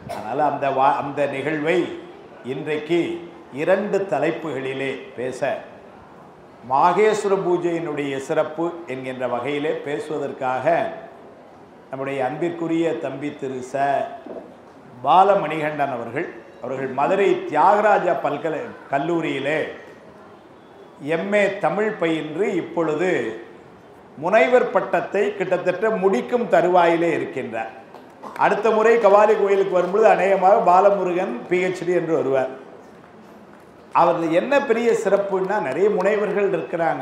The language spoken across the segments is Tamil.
அதனால் அந்த வா அந்த நிகழ்வை இன்றைக்கு இரண்டு தலைப்புகளிலே பேச மாகேஸ்வர பூஜையினுடைய சிறப்பு என்கின்ற வகையிலே பேசுவதற்காக நம்முடைய அன்பிற்குரிய தம்பி திரு ச பாலமணிகண்டன் அவர்கள் அவர்கள் மதுரை தியாகராஜா பல்கலை கல்லூரியிலே எம்ஏ தமிழ் பயின்று இப்பொழுது முனைவர் பட்டத்தை கிட்டத்தட்ட முடிக்கும் தருவாயிலே இருக்கின்றார் அடுத்த முறை கவாலி கோயிலுக்கு வரும்பொழுது அநேகமாக பாலமுருகன் பிஹெச்டி என்று வருவார் அவர் என்ன பெரிய சிறப்புன்னா நிறைய முனைவர்கள் இருக்கிறாங்க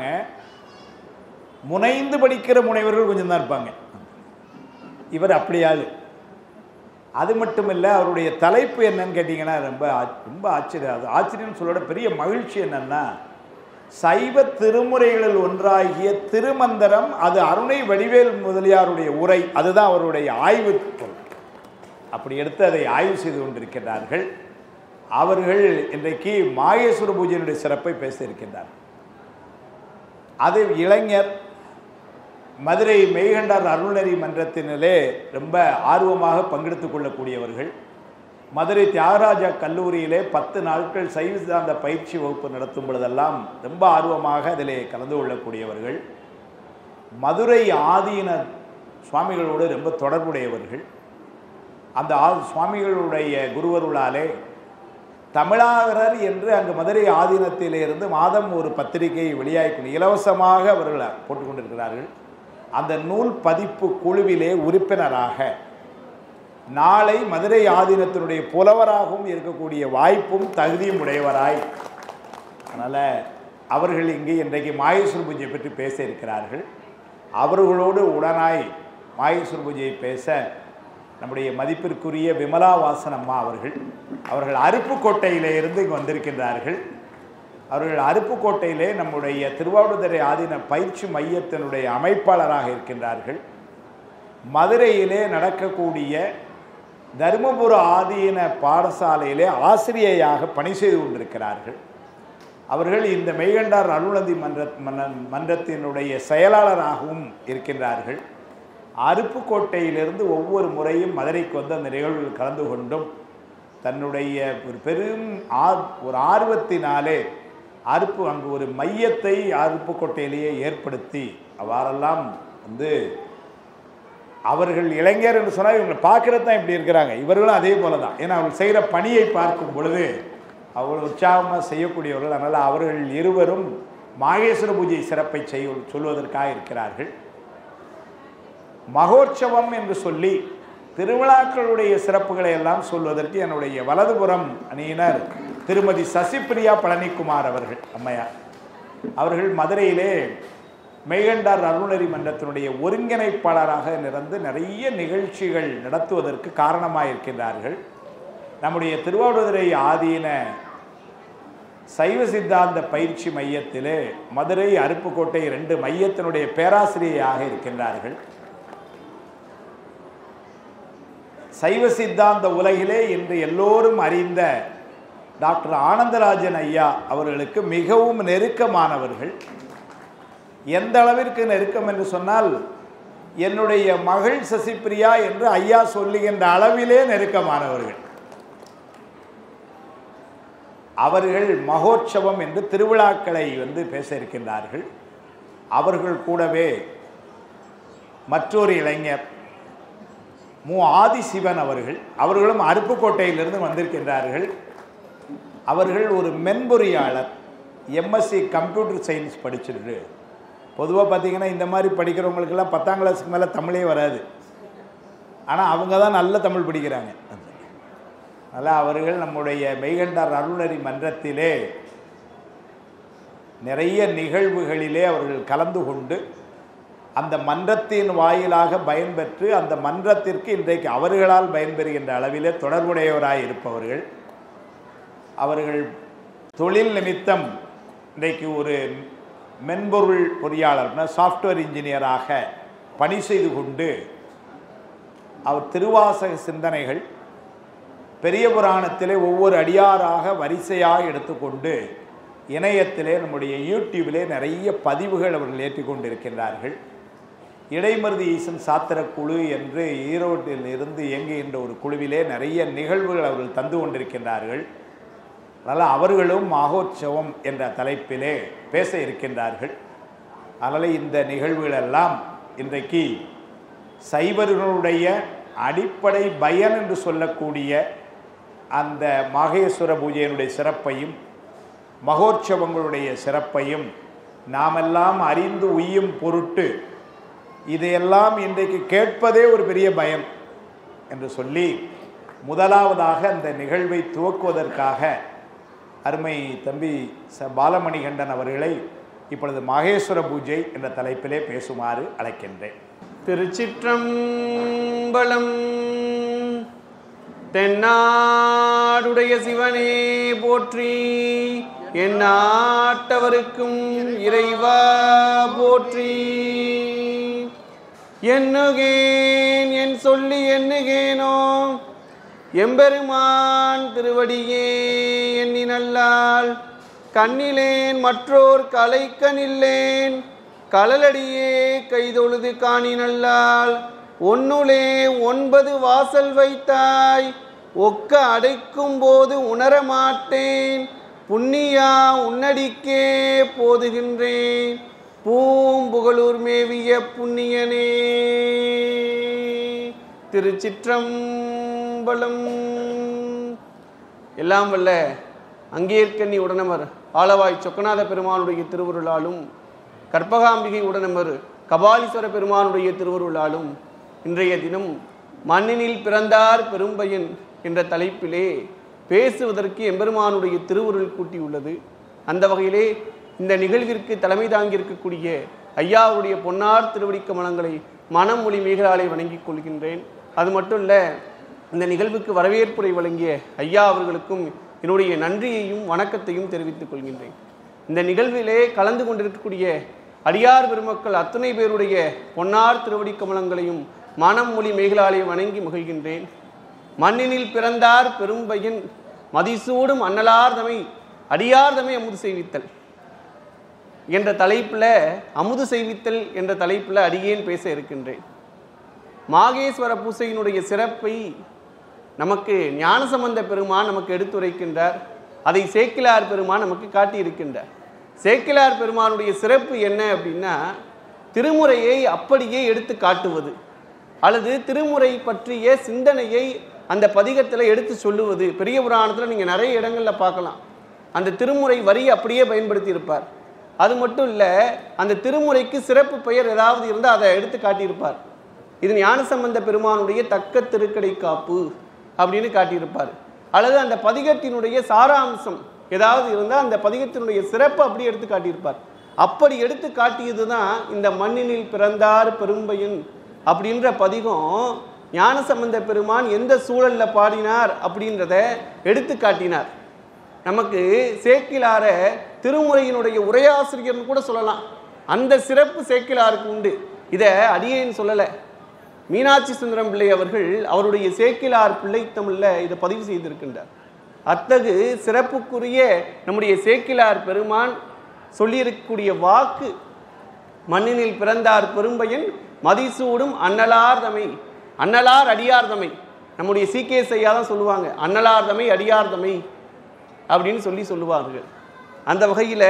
முனைந்து படிக்கிற முனைவர்கள் கொஞ்சம் தான் இருப்பாங்க இவர் அப்படியாது அது மட்டும் இல்லை அவருடைய தலைப்பு என்னன்னு கேட்டிங்கன்னா ரொம்ப ஆ- ரொம்ப ஆச்சரியம் அது ஆச்சரியம் சொல்லோட பெரிய மகிழ்ச்சி என்னன்னா சைவ திருமுறைகளில் ஒன்றாகிய திருமந்திரம் அது அருணை வடிவேல் முதலியாருடைய உரை அதுதான் அவருடைய ஆய்வு பொருள். அப்படி எடுத்து அதை ஆய்வு செய்து கொண்டிருக்கிறார்கள் அவர்கள் இன்றைக்கு மாகேஸ்வர பூஜையினுடைய சிறப்பை பேச இருக்கின்றார் அது இளைஞர் மதுரை மெய்கண்டார் அருள்நெறி மன்றத்தினிலே ரொம்ப ஆர்வமாக பங்கெடுத்துக் கொள்ளக்கூடியவர்கள் மதுரை தியாகராஜா கல்லூரியிலே பத்து நாட்கள் சைவ சித்தாந்த பயிற்சி வகுப்பு நடத்தும் பொழுதெல்லாம் ரொம்ப ஆர்வமாக அதிலே கலந்து கொள்ளக்கூடியவர்கள் மதுரை ஆதீன சுவாமிகளோடு ரொம்ப தொடர்புடையவர்கள் அந்த ஆ சுவாமிகளுடைய குருவருளாலே தமிழாகரர் என்று அங்கு மதுரை ஆதீனத்திலிருந்து மாதம் ஒரு பத்திரிகை வெளியாகி இலவசமாக அவர்கள் போட்டுக்கொண்டிருக்கிறார்கள் அந்த நூல் பதிப்பு குழுவிலே உறுப்பினராக நாளை மதுரை ஆதீனத்தினுடைய புலவராகவும் இருக்கக்கூடிய வாய்ப்பும் தகுதியும் உடையவராய் அதனால் அவர்கள் இங்கு இன்றைக்கு மாகேஸ்வர பூஜையை பற்றி பேச இருக்கிறார்கள் அவர்களோடு உடனாய் மாகேஸ்வர பூஜையை பேச நம்முடைய மதிப்பிற்குரிய விமலா வாசன் அம்மா அவர்கள் அவர்கள் அருப்புக்கோட்டையிலே இருந்து இங்கு வந்திருக்கின்றார்கள் அவர்கள் அருப்புக்கோட்டையிலே நம்முடைய திருவாவடுதுறை ஆதீன பயிற்சி மையத்தினுடைய அமைப்பாளராக இருக்கின்றார்கள் மதுரையிலே நடக்கக்கூடிய தருமபுர ஆதீன பாடசாலையிலே ஆசிரியையாக பணி செய்து கொண்டிருக்கிறார்கள் அவர்கள் இந்த மெய்கண்டார் அருளந்தி மன்ற மன்ன- மன்றத்தினுடைய செயலாளராகவும் இருக்கின்றார்கள் அருப்புக்கோட்டையிலிருந்து ஒவ்வொரு முறையும் மதுரைக்கு வந்து அந்த நிகழ்வில் கலந்து கொண்டும் தன்னுடைய ஒரு பெரும் ஆர் ஒரு ஆர்வத்தினாலே அருப்பு அங்கு ஒரு மையத்தை அருப்புக்கோட்டையிலேயே ஏற்படுத்தி அவ்வாறெல்லாம் வந்து அவர்கள் இளைஞர் என்று சொன்னால் இவங்களை பார்க்கறது தான் இப்படி இருக்கிறாங்க இவர்களும் அதே போல தான் ஏன்னா அவர்கள் செய்கிற பணியை பார்க்கும் பொழுது அவ்வளவு உற்சாகமாக செய்யக்கூடியவர்கள் அதனால் அவர்கள் இருவரும் மாகேஸ்வர பூஜை சிறப்பை செய்ய சொல்வதற்காக இருக்கிறார்கள் மகோற்சவம் என்று சொல்லி திருவிழாக்களுடைய சிறப்புகளை எல்லாம் சொல்வதற்கு என்னுடைய வலதுபுறம் அணியினர் திருமதி சசிப்பிரியா பழனிக்குமார் அவர்கள் அம்மையார் அவர்கள் மதுரையிலே மெய்கண்டார் அருள்நெறி மன்றத்தினுடைய ஒருங்கிணைப்பாளராக நிறந்து நிறைய நிகழ்ச்சிகள் நடத்துவதற்கு காரணமாக இருக்கின்றார்கள் நம்முடைய திருவாவடுதுறை ஆதீன சைவ சித்தாந்த பயிற்சி மையத்திலே மதுரை அருப்புக்கோட்டை ரெண்டு மையத்தினுடைய பேராசிரியராக இருக்கின்றார்கள் சைவ சித்தாந்த உலகிலே இன்று எல்லோரும் அறிந்த டாக்டர் ஆனந்தராஜன் ஐயா அவர்களுக்கு மிகவும் நெருக்கமானவர்கள் எந்த அளவிற்கு நெருக்கம் என்று சொன்னால் என்னுடைய மகள் சசிப்பிரியா என்று ஐயா சொல்லுகின்ற அளவிலே நெருக்கமானவர்கள் அவர்கள் மகோற்சவம் என்று திருவிழாக்களை வந்து பேச இருக்கின்றார்கள் அவர்கள் கூடவே மற்றொரு இளைஞர் மு ஆதிசிவன் அவர்கள் அவர்களும் அருப்புக்கோட்டையிலிருந்து வந்திருக்கின்றார்கள் அவர்கள் ஒரு மென்பொறியாளர் எம்எஸ்சி கம்ப்யூட்டர் சயின்ஸ் படிச்சிருக்கு பொதுவாக பார்த்தீங்கன்னா இந்த மாதிரி படிக்கிறவங்களுக்கெல்லாம் பத்தாம் கிளாஸுக்கு மேலே தமிழே வராது ஆனால் அவங்க தான் நல்ல தமிழ் படிக்கிறாங்க அதனால் அவர்கள் நம்முடைய மெய்கண்டார் அருள்நெறி மன்றத்திலே நிறைய நிகழ்வுகளிலே அவர்கள் கலந்து கொண்டு அந்த மன்றத்தின் வாயிலாக பயன்பெற்று அந்த மன்றத்திற்கு இன்றைக்கு அவர்களால் பயன்பெறுகின்ற அளவிலே தொடர்புடையவராய் இருப்பவர்கள் அவர்கள் தொழில் நிமித்தம் இன்றைக்கு ஒரு மென்பொருள் பொறியாளர்னா சாஃப்ட்வேர் இன்ஜினியராக பணி செய்து கொண்டு அவர் திருவாசக சிந்தனைகள் பெரிய புராணத்திலே ஒவ்வொரு அடியாராக வரிசையாக எடுத்துக்கொண்டு இணையத்திலே நம்முடைய யூடியூபிலே நிறைய பதிவுகள் அவர்கள் ஏற்றிக்கொண்டிருக்கின்றார்கள் இடைமருதி ஈசன் சாத்திர குழு என்று ஈரோட்டில் இருந்து இயங்குகின்ற ஒரு குழுவிலே நிறைய நிகழ்வுகள் அவர்கள் தந்து கொண்டிருக்கின்றார்கள் அதனால் அவர்களும் மகோற்சவம் என்ற தலைப்பிலே பேச இருக்கின்றார்கள் அதனால் இந்த நிகழ்வுகளெல்லாம் இன்றைக்கு சைவர்களுடைய அடிப்படை பயன் என்று சொல்லக்கூடிய அந்த மகேஸ்வர பூஜையினுடைய சிறப்பையும் மகோற்சவங்களுடைய சிறப்பையும் நாமெல்லாம் அறிந்து உய்யும் பொருட்டு இதையெல்லாம் இன்றைக்கு கேட்பதே ஒரு பெரிய பயம் என்று சொல்லி முதலாவதாக அந்த நிகழ்வை துவக்குவதற்காக அருமை தம்பி ச பாலமணிகண்டன் அவர்களை இப்பொழுது மகேஸ்வர பூஜை என்ற தலைப்பிலே பேசுமாறு அழைக்கின்றேன் திருச்சிற்றம்பலம் தென்னாடுடைய சிவனே போற்றி என் நாட்டவருக்கும் இறைவா போற்றி எண்ணுகேன் என் சொல்லி எண்ணுகேனோ எம்பெருமான் திருவடியே எண்ணி நல்லால் கண்ணிலேன் மற்றோர் கலைக்கனில்லேன் கழலடியே கைதொழுது காணி நல்லால் ஒன்னுலே ஒன்பது வாசல் வைத்தாய் ஒக்க அடைக்கும் போது உணர மாட்டேன் புண்ணியா உன்னடிக்கே போதுகின்றேன் பூம்புகழூர் மேவிய புண்ணியனே திருச்சிற்றம்பலம் எல்லாம் வல்ல அங்கேற்கண்ணி உடனமர் ஆலவாய் சொக்கநாத பெருமானுடைய திருவருளாலும் கற்பகாம்பிகை உடனமர் கபாலீஸ்வர பெருமானுடைய திருவருளாலும் இன்றைய தினம் மண்ணினில் பிறந்தார் பெரும்பயன் என்ற தலைப்பிலே பேசுவதற்கு எம்பெருமானுடைய திருவுருள் கூட்டியுள்ளது அந்த வகையிலே இந்த நிகழ்விற்கு தலைமை தாங்கியிருக்கக்கூடிய ஐயாவுடைய பொன்னார் திருவடி கமலங்களை மனம் மொழி மீகளாலே வணங்கிக் கொள்கின்றேன் அது மட்டும் இல்லை இந்த நிகழ்வுக்கு வரவேற்புரை வழங்கிய ஐயா அவர்களுக்கும் என்னுடைய நன்றியையும் வணக்கத்தையும் தெரிவித்துக் கொள்கின்றேன் இந்த நிகழ்விலே கலந்து கொண்டிருக்கக்கூடிய அடியார் பெருமக்கள் அத்தனை பேருடைய பொன்னார் திருவடி கமலங்களையும் மனம் மொழி மேகலாலே வணங்கி மகிழ்கின்றேன் மண்ணினில் பிறந்தார் பெரும்பையன் மதிசூடும் அன்னலார்தமை அடியார்தமை அமுது செய்வித்தல் என்ற தலைப்பில் அமுது செய்வித்தல் என்ற தலைப்பில் அடியேன் பேச இருக்கின்றேன் மாகேஸ்வர பூசையினுடைய சிறப்பை நமக்கு ஞானசம்பந்த பெருமான் நமக்கு எடுத்துரைக்கின்றார் அதை சேக்கிலார் பெருமான் நமக்கு காட்டியிருக்கின்றார் சேக்கிலார் பெருமானுடைய சிறப்பு என்ன அப்படின்னா திருமுறையை அப்படியே எடுத்து காட்டுவது அல்லது திருமுறை பற்றிய சிந்தனையை அந்த பதிகத்தில் எடுத்து சொல்லுவது பெரிய புராணத்தில் நீங்கள் நிறைய இடங்களில் பார்க்கலாம் அந்த திருமுறை வரி அப்படியே பயன்படுத்தி இருப்பார் அது மட்டும் இல்லை அந்த திருமுறைக்கு சிறப்பு பெயர் ஏதாவது இருந்தால் அதை எடுத்து காட்டியிருப்பார் இது ஞானசம்பந்த பெருமானுடைய தக்க திருக்கடை காப்பு அப்படின்னு காட்டியிருப்பார் அல்லது அந்த பதிகத்தினுடைய சாராம்சம் ஏதாவது இருந்தால் அந்த பதிகத்தினுடைய சிறப்பு அப்படி எடுத்து காட்டியிருப்பார் அப்படி எடுத்து காட்டியது தான் இந்த மண்ணினில் பிறந்தார் பெரும்பையன் அப்படின்ற பதிகம் ஞானசம்பந்த பெருமான் எந்த சூழல்ல பாடினார் அப்படின்றத எடுத்து காட்டினார் நமக்கு சேக்கிலார திருமுறையினுடைய உரையாசிரியர்னு கூட சொல்லலாம் அந்த சிறப்பு சேக்கிலாருக்கு உண்டு இதை அடியேன் சொல்லலை மீனாட்சி சுந்தரம் பிள்ளை அவர்கள் அவருடைய சேக்கிலார் பிள்ளை தமிழில் இதை பதிவு செய்திருக்கின்றார் அத்தகு சிறப்புக்குரிய நம்முடைய சேக்கிலார் பெருமான் சொல்லியிருக்கக்கூடிய வாக்கு மண்ணினில் பிறந்தார் பெரும்பையன் மதிசூடும் அன்னலார்தமை அன்னலார் அடியார்தமை நம்முடைய சீகேஸ் ஐயா தான் சொல்லுவாங்க அன்னலார்தமை அடியார்தமை அப்படின்னு சொல்லி சொல்லுவார்கள் அந்த வகையில்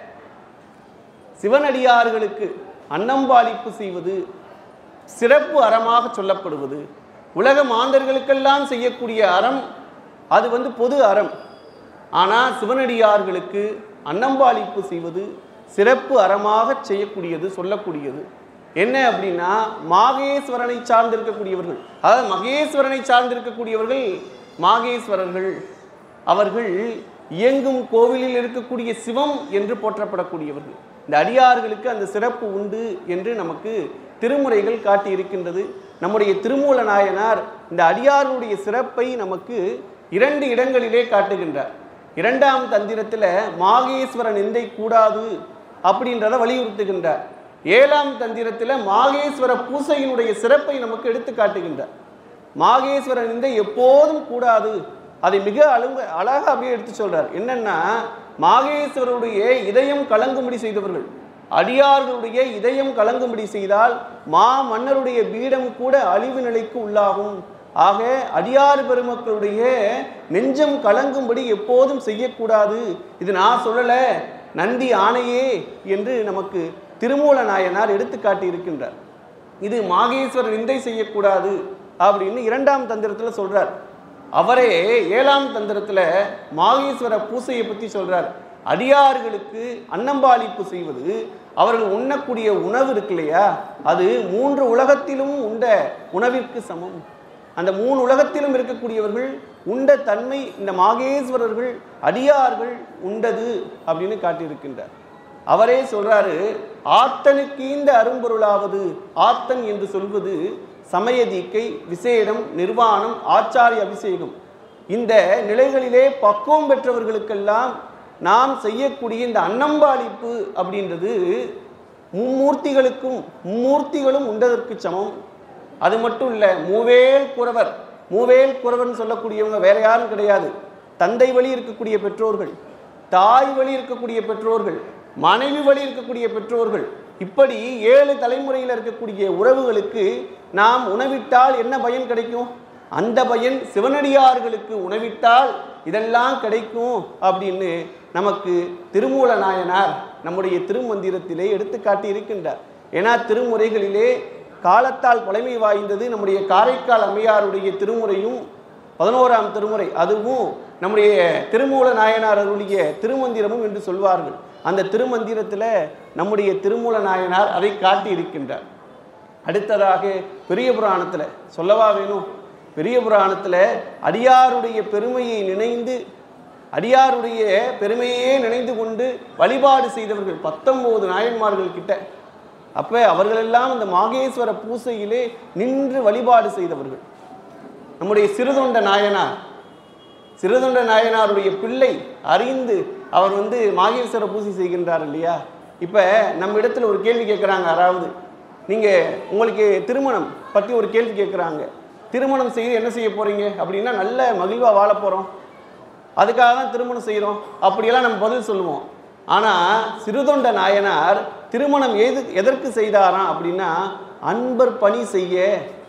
சிவனடியார்களுக்கு அன்னம்பாளிப்பு செய்வது சிறப்பு அறமாக சொல்லப்படுவது உலக மாந்தர்களுக்கெல்லாம் செய்யக்கூடிய அறம் அது வந்து பொது அறம் ஆனால் சிவனடியார்களுக்கு அன்னம்பாளிப்பு செய்வது சிறப்பு அறமாக செய்யக்கூடியது சொல்லக்கூடியது என்ன அப்படின்னா மாகேஸ்வரனை சார்ந்திருக்கக்கூடியவர்கள் அதாவது மகேஸ்வரனை சார்ந்திருக்கக்கூடியவர்கள் மாகேஸ்வரர்கள் அவர்கள் இயங்கும் கோவிலில் இருக்கக்கூடிய சிவம் என்று போற்றப்படக்கூடியவர்கள் இந்த அடியார்களுக்கு அந்த சிறப்பு உண்டு என்று நமக்கு திருமுறைகள் காட்டி இருக்கின்றது நம்முடைய திருமூல நாயனார் இந்த அடியாருடைய சிறப்பை நமக்கு இரண்டு இடங்களிலே காட்டுகின்றார் இரண்டாம் தந்திரத்தில் மாகேஸ்வர நிந்தை கூடாது அப்படின்றத வலியுறுத்துகின்றார் ஏழாம் தந்திரத்தில் மாகேஸ்வர பூசையினுடைய சிறப்பை நமக்கு எடுத்து காட்டுகின்றார் மாகேஸ்வர நிந்தை எப்போதும் கூடாது அதை மிக அழுங்க அழகாக அப்படியே எடுத்து சொல்றார் என்னன்னா மாகேஸ்வரருடைய இதயம் கலங்கும்படி செய்தவர்கள் அடியார்களுடைய இதயம் கலங்கும்படி செய்தால் மா மன்னருடைய பீடம் கூட அழிவு நிலைக்கு உள்ளாகும் ஆக அடியார் பெருமக்களுடைய நெஞ்சம் கலங்கும்படி எப்போதும் செய்யக்கூடாது இது நான் சொல்லல நந்தி ஆணையே என்று நமக்கு திருமூல நாயனார் எடுத்து காட்டியிருக்கின்றார் இது மாகேஸ்வரர் நிந்தை செய்யக்கூடாது அப்படின்னு இரண்டாம் தந்திரத்துல சொல்றார் அவரே ஏழாம் தந்திரத்துல மாகேஸ்வர பூசையை பத்தி சொல்றார் அடியார்களுக்கு அன்னம்பாளிப்பு செய்வது அவர்கள் உண்ணக்கூடிய உணவு இருக்கு இல்லையா அது மூன்று உலகத்திலும் உண்ட உணவிற்கு சமம் அந்த மூணு உலகத்திலும் இருக்கக்கூடியவர்கள் உண்ட தன்மை இந்த மாகேஸ்வரர்கள் அடியார்கள் உண்டது அப்படின்னு காட்டியிருக்கின்றார் அவரே சொல்றாரு ஆத்தனுக்கு இந்த அரும்பொருளாவது ஆத்தன் என்று சொல்வது சமய தீக்கை விசேடம் நிர்வாணம் ஆச்சாரிய அபிஷேகம் இந்த நிலைகளிலே பக்குவம் பெற்றவர்களுக்கெல்லாம் நாம் செய்யக்கூடிய இந்த அன்னம்பாளிப்பு அப்படின்றது மும்மூர்த்திகளுக்கும் மும்மூர்த்திகளும் உண்டதற்கு சமம் அது மட்டும் இல்லை மூவேல் குறவர் மூவேல் குறவர்னு சொல்லக்கூடியவங்க வேற யாரும் கிடையாது தந்தை வழி இருக்கக்கூடிய பெற்றோர்கள் தாய் வழி இருக்கக்கூடிய பெற்றோர்கள் மனைவி வழி இருக்கக்கூடிய பெற்றோர்கள் இப்படி ஏழு தலைமுறையில் இருக்கக்கூடிய உறவுகளுக்கு நாம் உணவிட்டால் என்ன பயன் கிடைக்கும் அந்த பயன் சிவனடியார்களுக்கு உணவிட்டால் இதெல்லாம் கிடைக்கும் அப்படின்னு நமக்கு திருமூல நாயனார் நம்முடைய திருமந்திரத்திலே எடுத்து காட்டி இருக்கின்றார் ஏன்னா திருமுறைகளிலே காலத்தால் பழமை வாய்ந்தது நம்முடைய காரைக்கால் அம்மையாருடைய திருமுறையும் பதினோராம் திருமுறை அதுவும் நம்முடைய திருமூல நாயனார் அருளிய திருமந்திரமும் என்று சொல்வார்கள் அந்த திருமந்திரத்தில் நம்முடைய திருமூல நாயனார் அதை காட்டி இருக்கின்றார் அடுத்ததாக பெரிய புராணத்தில் சொல்லவா வேணும் பெரிய புராணத்தில் அடியாருடைய பெருமையை நினைந்து அடியாருடைய பெருமையே நினைந்து கொண்டு வழிபாடு செய்தவர்கள் பத்தொன்பது நாயன்மார்கள் கிட்ட அப்ப அவர்களெல்லாம் அந்த மாகேஸ்வர பூசையிலே நின்று வழிபாடு செய்தவர்கள் நம்முடைய சிறுதொண்ட நாயனார் சிறுதொண்ட நாயனாருடைய பிள்ளை அறிந்து அவர் வந்து மாகேஸ்வர பூசை செய்கின்றார் இல்லையா இப்போ நம்ம இடத்துல ஒரு கேள்வி கேட்குறாங்க யாராவது நீங்கள் உங்களுக்கு திருமணம் பற்றி ஒரு கேள்வி கேட்குறாங்க திருமணம் செய்து என்ன செய்ய போகிறீங்க அப்படின்னா நல்ல மகிழ்வாக வாழ போகிறோம் அதுக்காக தான் திருமணம் செய்கிறோம் அப்படியெல்லாம் நம்ம பதில் சொல்லுவோம் ஆனால் சிறுதொண்ட நாயனார் திருமணம் எது எதற்கு செய்தாராம் அப்படின்னா அன்பர் பணி செய்ய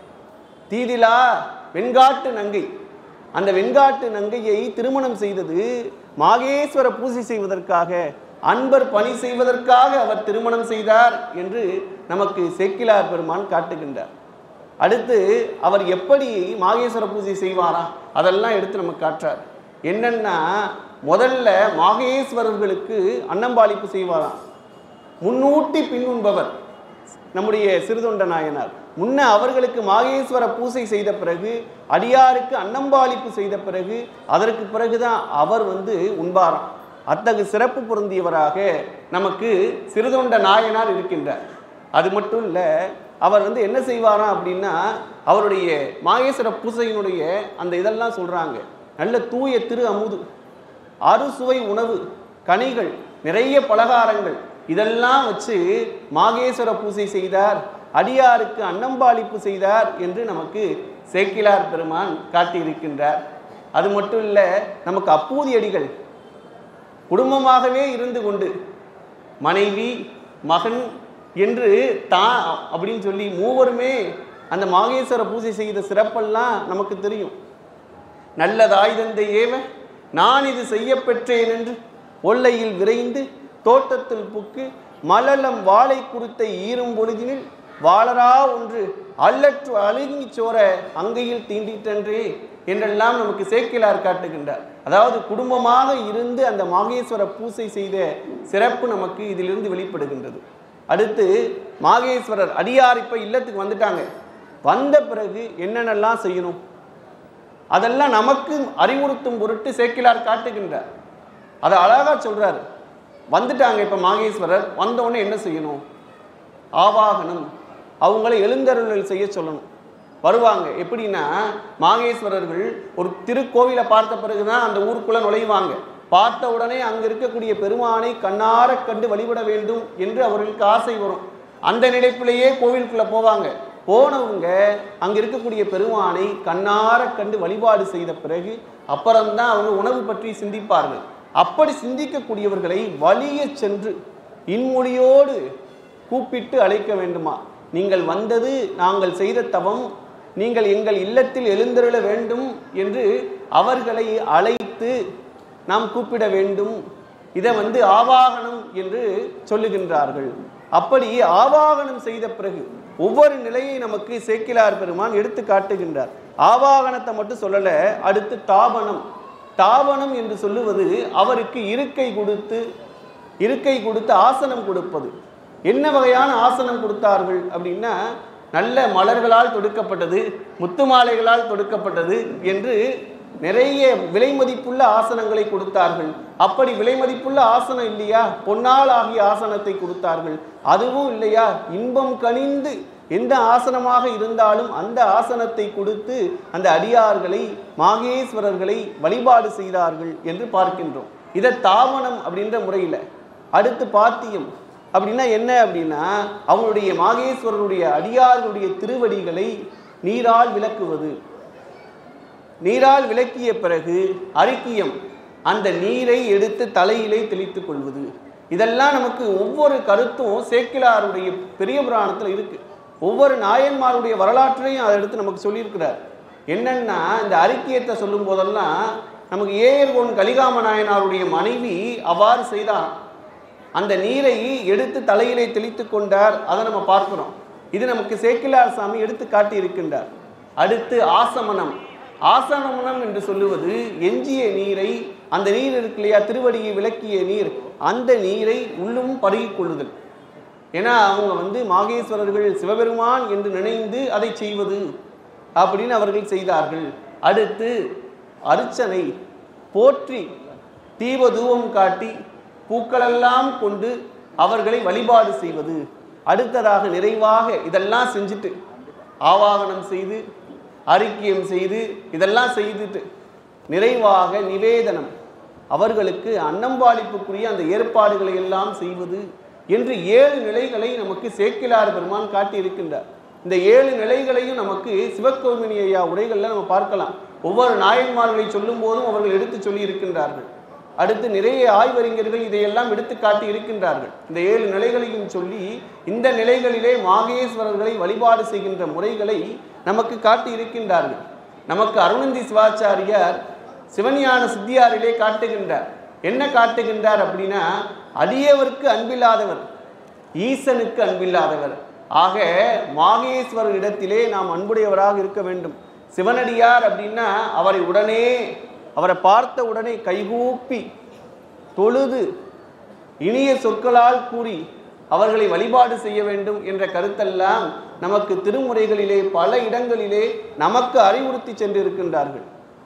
தீதிலா வெண்காட்டு நங்கை அந்த வெண்காட்டு நங்கையை திருமணம் செய்தது மாகேஸ்வர பூஜை செய்வதற்காக அன்பர் பணி செய்வதற்காக அவர் திருமணம் செய்தார் என்று நமக்கு சேக்கிலார் பெருமான் காட்டுகின்றார் அடுத்து அவர் எப்படி மாகேஸ்வர பூஜை செய்வாராம் அதெல்லாம் எடுத்து நமக்கு காட்டுறார் என்னன்னா முதல்ல மாகேஸ்வரர்களுக்கு அன்னம்பாளிப்பு செய்வாராம் முன்னூட்டி பின்னுண்பவர் நம்முடைய சிறுதொண்ட நாயனார் முன்ன அவர்களுக்கு மாகேஸ்வர பூசை செய்த பிறகு அடியாருக்கு அன்னம்பாளிப்பு செய்த பிறகு அதற்கு பிறகுதான் அவர் வந்து உண்பாராம் அத்தகு சிறப்பு பொருந்தியவராக நமக்கு சிறுதொண்ட நாயனார் இருக்கின்றார் அது மட்டும் இல்லை அவர் வந்து என்ன செய்வாராம் அப்படின்னா அவருடைய மாகேஸ்வர பூசையினுடைய அந்த இதெல்லாம் சொல்றாங்க நல்ல தூய திரு அமுது அறுசுவை உணவு கனிகள் நிறைய பலகாரங்கள் இதெல்லாம் வச்சு மாகேஸ்வர பூசை செய்தார் அடியாருக்கு அன்னம்பாளிப்பு செய்தார் என்று நமக்கு சேக்கிலார் பெருமான் காட்டியிருக்கின்றார் அது மட்டும் இல்லை நமக்கு அப்பூதி அடிகள் குடும்பமாகவே இருந்து கொண்டு மனைவி மகன் என்று தான் அப்படின்னு சொல்லி மூவருமே அந்த மாகேஸ்வர பூஜை செய்த சிறப்பெல்லாம் நமக்கு தெரியும் நல்லதாய் தந்தை ஏவ நான் இது செய்ய பெற்றேன் என்று ஒல்லையில் விரைந்து தோட்டத்தில் புக்கு மலலம் வாழை குருத்தை ஈரும் பொழுதினில் வாளரா ஒன்று அல்லற்று அழுங்கி சோர அங்கையில் தீண்டிட்டன்றே என்றெல்லாம் நமக்கு சேக்கிலார் காட்டுகின்றார் அதாவது குடும்பமாக இருந்து அந்த மாகேஸ்வர பூசை செய்த சிறப்பு நமக்கு இதிலிருந்து வெளிப்படுகின்றது அடுத்து மாகேஸ்வரர் அடியார் இப்ப இல்லத்துக்கு வந்துட்டாங்க வந்த பிறகு என்னென்னலாம் செய்யணும் அதெல்லாம் நமக்கு அறிவுறுத்தும் பொருட்டு சேக்கிலார் காட்டுகின்றார் அதை அழகா சொல்றாரு வந்துட்டாங்க இப்ப மாகேஸ்வரர் வந்த உடனே என்ன செய்யணும் ஆவாகனம் அவங்கள எழுந்தருளல் செய்ய சொல்லணும் வருவாங்க எப்படின்னா மாகேஸ்வரர்கள் ஒரு திருக்கோவிலை பார்த்த பிறகுதான் அந்த ஊருக்குள்ள நுழைவாங்க பார்த்த உடனே அங்க இருக்கக்கூடிய பெருமானை கண்ணார கண்டு வழிபட வேண்டும் என்று அவர்களுக்கு ஆசை வரும் அந்த நினைப்பிலேயே கோவிலுக்குள்ள போவாங்க போனவங்க அங்க இருக்கக்கூடிய பெருமானை கண்ணார கண்டு வழிபாடு செய்த பிறகு அப்புறம்தான் அவங்க உணவு பற்றி சிந்திப்பார்கள் அப்படி சிந்திக்கக்கூடியவர்களை வலிய சென்று இன்மொழியோடு கூப்பிட்டு அழைக்க வேண்டுமா நீங்கள் வந்தது நாங்கள் செய்த தவம் நீங்கள் எங்கள் இல்லத்தில் எழுந்தருள வேண்டும் என்று அவர்களை அழைத்து நாம் கூப்பிட வேண்டும் இதை வந்து ஆவாகனம் என்று சொல்லுகின்றார்கள் அப்படி ஆவாகனம் செய்த பிறகு ஒவ்வொரு நிலையை நமக்கு சேக்கிலார் பெருமான் எடுத்து காட்டுகின்றார் ஆவாகனத்தை மட்டும் சொல்லல அடுத்து தாபனம் தாபனம் என்று சொல்லுவது அவருக்கு இருக்கை கொடுத்து இருக்கை கொடுத்து ஆசனம் கொடுப்பது என்ன வகையான ஆசனம் கொடுத்தார்கள் அப்படின்னா நல்ல மலர்களால் தொடுக்கப்பட்டது முத்து மாலைகளால் தொடுக்கப்பட்டது என்று நிறைய விலை மதிப்புள்ள ஆசனங்களை கொடுத்தார்கள் அப்படி விலை மதிப்புள்ள ஆசனம் இல்லையா பொன்னால் ஆகிய ஆசனத்தை கொடுத்தார்கள் அதுவும் இல்லையா இன்பம் கனிந்து எந்த ஆசனமாக இருந்தாலும் அந்த ஆசனத்தை கொடுத்து அந்த அடியார்களை மாகேஸ்வரர்களை வழிபாடு செய்தார்கள் என்று பார்க்கின்றோம் இதை தாவனம் அப்படின்ற முறையில் அடுத்து பாத்தியம் அப்படின்னா என்ன அப்படின்னா அவங்களுடைய மாகேஸ்வரருடைய அடியார்களுடைய திருவடிகளை நீரால் விளக்குவது நீரால் விளக்கிய பிறகு அரிக்கியம் அந்த நீரை எடுத்து தலையிலே தெளித்துக் கொள்வது இதெல்லாம் நமக்கு ஒவ்வொரு கருத்தும் சேக்கிலாருடைய பெரிய புராணத்தில் இருக்கு ஒவ்வொரு நாயன்மாருடைய வரலாற்றையும் அதை எடுத்து நமக்கு சொல்லியிருக்கிறார் என்னன்னா இந்த அரிக்கியத்தை சொல்லும் போதெல்லாம் நமக்கு ஏயர்கோன் கலிகாம நாயனாருடைய மனைவி அவ்வாறு செய்தார் அந்த நீரை எடுத்து தலையிலே தெளித்து கொண்டார் அதை நம்ம பார்க்கிறோம் இது நமக்கு சேக்கிலார் சாமி எடுத்து காட்டி இருக்கின்றார் அடுத்து ஆசமனம் ஆசனமனம் என்று சொல்லுவது எஞ்சிய நீரை அந்த நீர் இருக்கு இல்லையா திருவடியை விளக்கிய நீர் அந்த நீரை உள்ளும் பருகிக் கொள்ளுதல் ஏன்னா அவங்க வந்து மாகேஸ்வரர்கள் சிவபெருமான் என்று நினைந்து அதை செய்வது அப்படின்னு அவர்கள் செய்தார்கள் அடுத்து அர்ச்சனை போற்றி தீப தூபம் காட்டி பூக்களெல்லாம் கொண்டு அவர்களை வழிபாடு செய்வது அடுத்ததாக நிறைவாக இதெல்லாம் செஞ்சுட்டு ஆவாகனம் செய்து அறிக்கியம் செய்து இதெல்லாம் செய்துட்டு நிறைவாக நிவேதனம் அவர்களுக்கு அன்னம்பாளிப்புக்குரிய அந்த ஏற்பாடுகளை எல்லாம் செய்வது என்று ஏழு நிலைகளை நமக்கு சேக்கிலார் பெருமான் காட்டியிருக்கின்றார் இந்த ஏழு நிலைகளையும் நமக்கு சிவகோமினி ஐயா உரைகளில் நம்ம பார்க்கலாம் ஒவ்வொரு நாயன்மார்களை சொல்லும் போதும் அவர்கள் எடுத்து சொல்லி இருக்கின்றார்கள் அடுத்து நிறைய ஆய்வறிஞர்கள் இதையெல்லாம் எடுத்து காட்டி இருக்கின்றார்கள் இந்த ஏழு நிலைகளையும் சொல்லி இந்த நிலைகளிலே மாகேஸ்வரர்களை வழிபாடு செய்கின்ற முறைகளை நமக்கு காட்டி இருக்கின்றார்கள் நமக்கு அருணந்தி சிவாச்சாரியார் சிவஞான சித்தியாரிலே காட்டுகின்றார் என்ன காட்டுகின்றார் அப்படின்னா அடியவருக்கு அன்பில்லாதவர் ஈசனுக்கு அன்பில்லாதவர் ஆக மாகேஸ்வரர் இடத்திலே நாம் அன்புடையவராக இருக்க வேண்டும் சிவனடியார் அப்படின்னா அவரை உடனே அவரை பார்த்த உடனே கைகூப்பி தொழுது இனிய சொற்களால் கூறி அவர்களை வழிபாடு செய்ய வேண்டும் என்ற கருத்தெல்லாம் நமக்கு திருமுறைகளிலே பல இடங்களிலே நமக்கு அறிவுறுத்தி சென்றிருக்கின்றார்கள்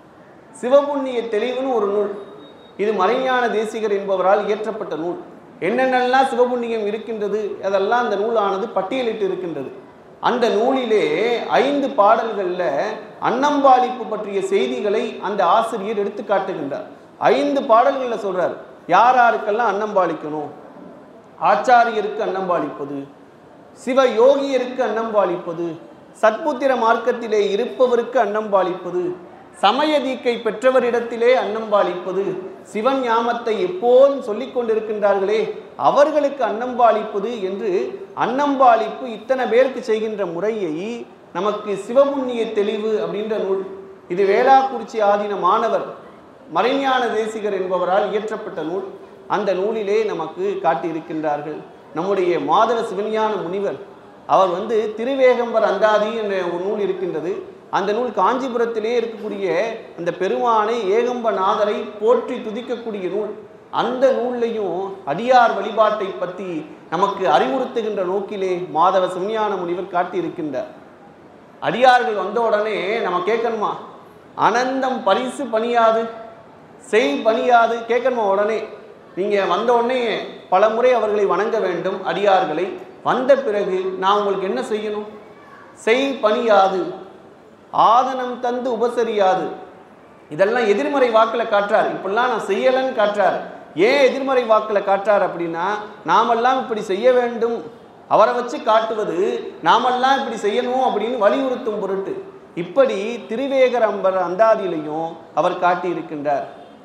சிவபுண்ணிய தெளிவுன்னு ஒரு நூல் இது மறைஞான தேசிகர் என்பவரால் இயற்றப்பட்ட நூல் என்னென்னலாம் சிவபுண்ணியம் இருக்கின்றது அதெல்லாம் அந்த நூலானது பட்டியலிட்டு இருக்கின்றது அந்த நூலிலே ஐந்து பாடல்களில் அன்னம்பாளிப்பு பற்றிய செய்திகளை அந்த ஆசிரியர் எடுத்து காட்டுகின்றார் ஐந்து பாடல்களில் சொல்றார் யார் யாருக்கெல்லாம் அன்னம்பாளிக்கணும் ஆச்சாரியருக்கு அன்னம்பாளிப்பது சிவ யோகியருக்கு அன்னம்பாளிப்பது சத்புத்திர மார்க்கத்திலே இருப்பவருக்கு அன்னம்பாளிப்பது சமய தீக்கை பெற்றவரிடத்திலே அன்னம்பாளிப்பது சிவன் ஞாமத்தை எப்போதும் சொல்லிக் கொண்டிருக்கின்றார்களே அவர்களுக்கு அன்னம்பாளிப்பது என்று அன்னம்பாளிப்பு இத்தனை பேருக்கு செய்கின்ற முறையை நமக்கு சிவபுண்ணிய தெளிவு அப்படின்ற நூல் இது வேளாக்குறிச்சி ஆதீன மாணவர் மறைஞான தேசிகர் என்பவரால் இயற்றப்பட்ட நூல் அந்த நூலிலே நமக்கு காட்டியிருக்கின்றார்கள் நம்முடைய மாதவ சிவஞான முனிவர் அவர் வந்து திருவேகம்பர் அந்தாதி என்ற ஒரு நூல் இருக்கின்றது அந்த நூல் காஞ்சிபுரத்திலே இருக்கக்கூடிய அந்த பெருமானை ஏகம்பநாதரை போற்றி துதிக்கக்கூடிய நூல் அந்த நூல்லையும் அடியார் வழிபாட்டை பற்றி நமக்கு அறிவுறுத்துகின்ற நோக்கிலே மாதவ சிவஞான முனிவர் காட்டியிருக்கின்றார் அடியார்கள் வந்த உடனே நம்ம கேட்கணுமா அனந்தம் பரிசு பணியாது செய் பணியாது கேட்கணுமா உடனே நீங்கள் வந்த உடனே பல முறை அவர்களை வணங்க வேண்டும் அடியார்களை வந்த பிறகு நான் உங்களுக்கு என்ன செய்யணும் செய் பணியாது ஆதனம் தந்து உபசரியாது இதெல்லாம் எதிர்மறை வாக்கில் காட்டுறார் இப்படிலாம் நான் செய்யலைன்னு காட்டுறார் ஏன் எதிர்மறை வாக்கில் காட்டுறார் அப்படின்னா நாமெல்லாம் இப்படி செய்ய வேண்டும் அவரை வச்சு காட்டுவது நாமெல்லாம் இப்படி செய்யணும் அப்படின்னு வலியுறுத்தும் பொருட்டு இப்படி திருவேகரம்பர் அந்தாதியிலையும் அவர் காட்டியிருக்கின்றார்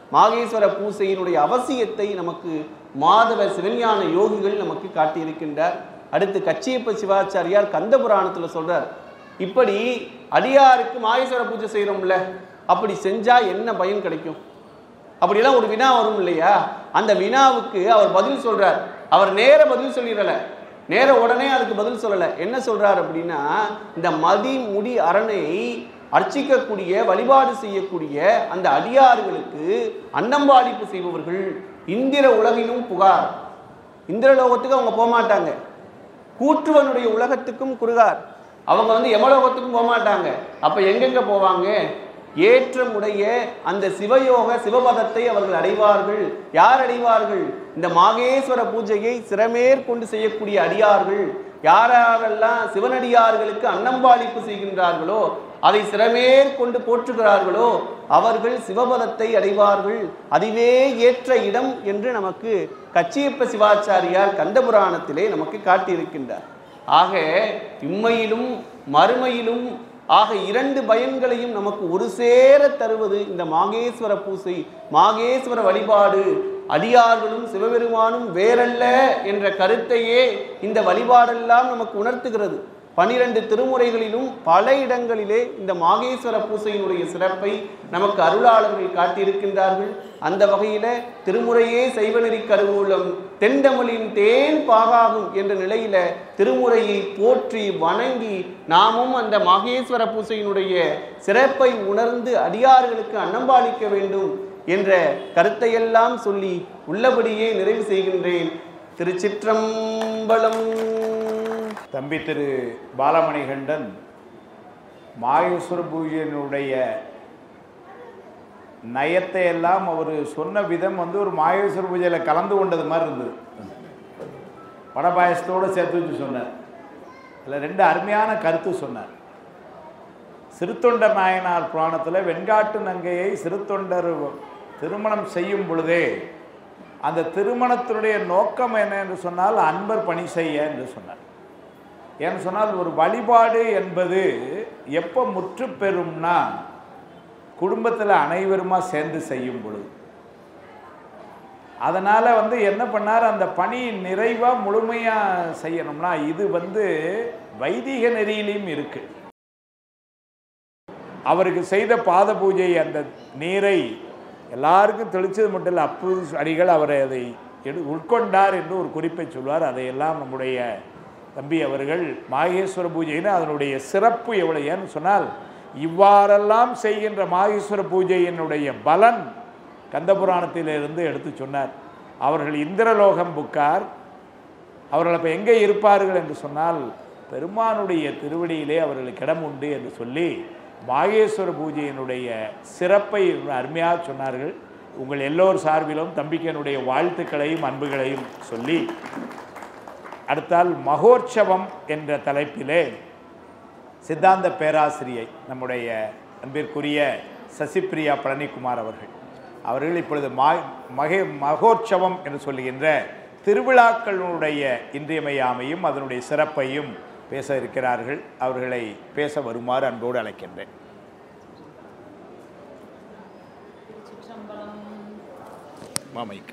மாகேஸ்வர பூசையினுடைய அவசியத்தை நமக்கு மாதவ சிவஞான யோகிகள் நமக்கு காட்டியிருக்கின்றார் அடுத்து கச்சியப்ப சிவாச்சாரியார் கந்த புராணத்துல சொல்றார் இப்படி அடியாருக்கு மாகேஸ்வர பூஜை செய்கிறோம்ல அப்படி செஞ்சா என்ன பயன் கிடைக்கும் அப்படியெல்லாம் ஒரு வினா வரும் இல்லையா அந்த வினாவுக்கு அவர் பதில் சொல்றார் அவர் நேர பதில் சொல்லிடல நேர உடனே அதுக்கு பதில் சொல்லல என்ன சொல்றார் அப்படின்னா இந்த மதி முடி அரணை அர்ச்சிக்கக்கூடிய வழிபாடு செய்யக்கூடிய அந்த அடியார்களுக்கு அன்னம்பாடிப்பு செய்பவர்கள் இந்திர உலகினும் புகார் இந்திரலோகத்துக்கு அவங்க போக மாட்டாங்க கூற்றுவனுடைய உலகத்துக்கும் குறுகார் அவங்க வந்து யமலோகத்துக்கும் போக மாட்டாங்க அப்ப எங்கெங்க போவாங்க ஏற்றமுடைய அந்த சிவயோக சிவபதத்தை அவர்கள் அடைவார்கள் யார் அடைவார்கள் இந்த மாகேஸ்வர பூஜையை சிறமேற்கொண்டு செய்யக்கூடிய அடியார்கள் யாரெல்லாம் சிவனடியார்களுக்கு அன்னம்பாளிப்பு செய்கின்றார்களோ அதை சிறமேற்கொண்டு போற்றுகிறார்களோ அவர்கள் சிவபதத்தை அடைவார்கள் அதுவே ஏற்ற இடம் என்று நமக்கு கச்சியப்ப சிவாச்சாரியார் கந்தபுராணத்திலே நமக்கு காட்டியிருக்கின்றார் ஆக இம்மையிலும் மறுமையிலும் ஆக இரண்டு பயன்களையும் நமக்கு ஒரு சேர தருவது இந்த மாகேஸ்வர பூசை மாகேஸ்வர வழிபாடு அடியார்களும் சிவபெருமானும் வேறல்ல என்ற கருத்தையே இந்த வழிபாடெல்லாம் நமக்கு உணர்த்துகிறது பனிரெண்டு திருமுறைகளிலும் பல இடங்களிலே இந்த மாகேஸ்வர பூசையினுடைய சிறப்பை நமக்கு அருளாளர்கள் காட்டியிருக்கின்றார்கள் அந்த வகையில திருமுறையே செய்வநெறி கருவூலம் தெண்டமலின் தேன் பாகாகும் என்ற நிலையில திருமுறையை போற்றி வணங்கி நாமும் அந்த மாகேஸ்வர பூசையினுடைய சிறப்பை உணர்ந்து அடியார்களுக்கு அன்னம்பாளிக்க வேண்டும் என்ற கருத்தையெல்லாம் சொல்லி உள்ளபடியே நிறைவு செய்கின்றேன் திருச்சிற்றம்பலம் தம்பி திரு பாலமணிகண்டன் மாகேஸ்வர பூஜையினுடைய நயத்தை எல்லாம் அவர் சொன்ன விதம் வந்து ஒரு மாகேஸ்வர பூஜையில் கலந்து கொண்டது மாதிரி இருந்தது படபாயசத்தோடு சேர்த்து வச்சு சொன்னார் அதில் ரெண்டு அருமையான கருத்து சொன்னார் சிறுத்தொண்டர் நாயனார் புராணத்தில் வெண்காட்டு நங்கையை சிறுத்தொண்டர் திருமணம் செய்யும் பொழுதே அந்த திருமணத்தினுடைய நோக்கம் என்ன என்று சொன்னால் அன்பர் பணி செய்ய என்று சொன்னார் ஏன்னு சொன்னால் ஒரு வழிபாடு என்பது எப்போ முற்று பெறும்னா குடும்பத்தில் அனைவருமா சேர்ந்து செய்யும் பொழுது அதனால் வந்து என்ன பண்ணார் அந்த பணி நிறைவாக முழுமையாக செய்யணும்னா இது வந்து வைதிக நெறியிலையும் இருக்கு அவருக்கு செய்த பாத பூஜை அந்த நீரை எல்லாருக்கும் தெளிச்சது மட்டும் இல்லை அப்பு அடிகள் அவரை அதை எடு உட்கொண்டார் என்று ஒரு குறிப்பை சொல்வார் அதையெல்லாம் நம்முடைய தம்பி அவர்கள் மாகேஸ்வர பூஜைன்னு அதனுடைய சிறப்பு எவ்வளவு ஏன்னு சொன்னால் இவ்வாறெல்லாம் செய்கின்ற மாகேஸ்வர பூஜையினுடைய பலன் கந்தபுராணத்திலிருந்து எடுத்து சொன்னார் அவர்கள் இந்திரலோகம் புக்கார் அவர்கள் அப்போ எங்கே இருப்பார்கள் என்று சொன்னால் பெருமானுடைய திருவடியிலே அவர்களுக்கு இடம் உண்டு என்று சொல்லி மாகேஸ்வர பூஜையினுடைய சிறப்பை அருமையாக சொன்னார்கள் உங்கள் எல்லோர் சார்பிலும் தம்பிக்கனுடைய வாழ்த்துக்களையும் அன்புகளையும் சொல்லி அடுத்தால் மகோற்சவம் என்ற தலைப்பிலே சித்தாந்த பேராசிரியை நம்முடைய அன்பிற்குரிய சசிப்பிரியா பழனிக்குமார் அவர்கள் அவர்கள் இப்பொழுது மா மகே மகோற்சவம் என்று சொல்லுகின்ற திருவிழாக்களுடைய இன்றியமையாமையும் அதனுடைய சிறப்பையும் பேச இருக்கிறார்கள் அவர்களை பேச வருமாறு அன்போடு அழைக்கின்றேன் மாமைக்கு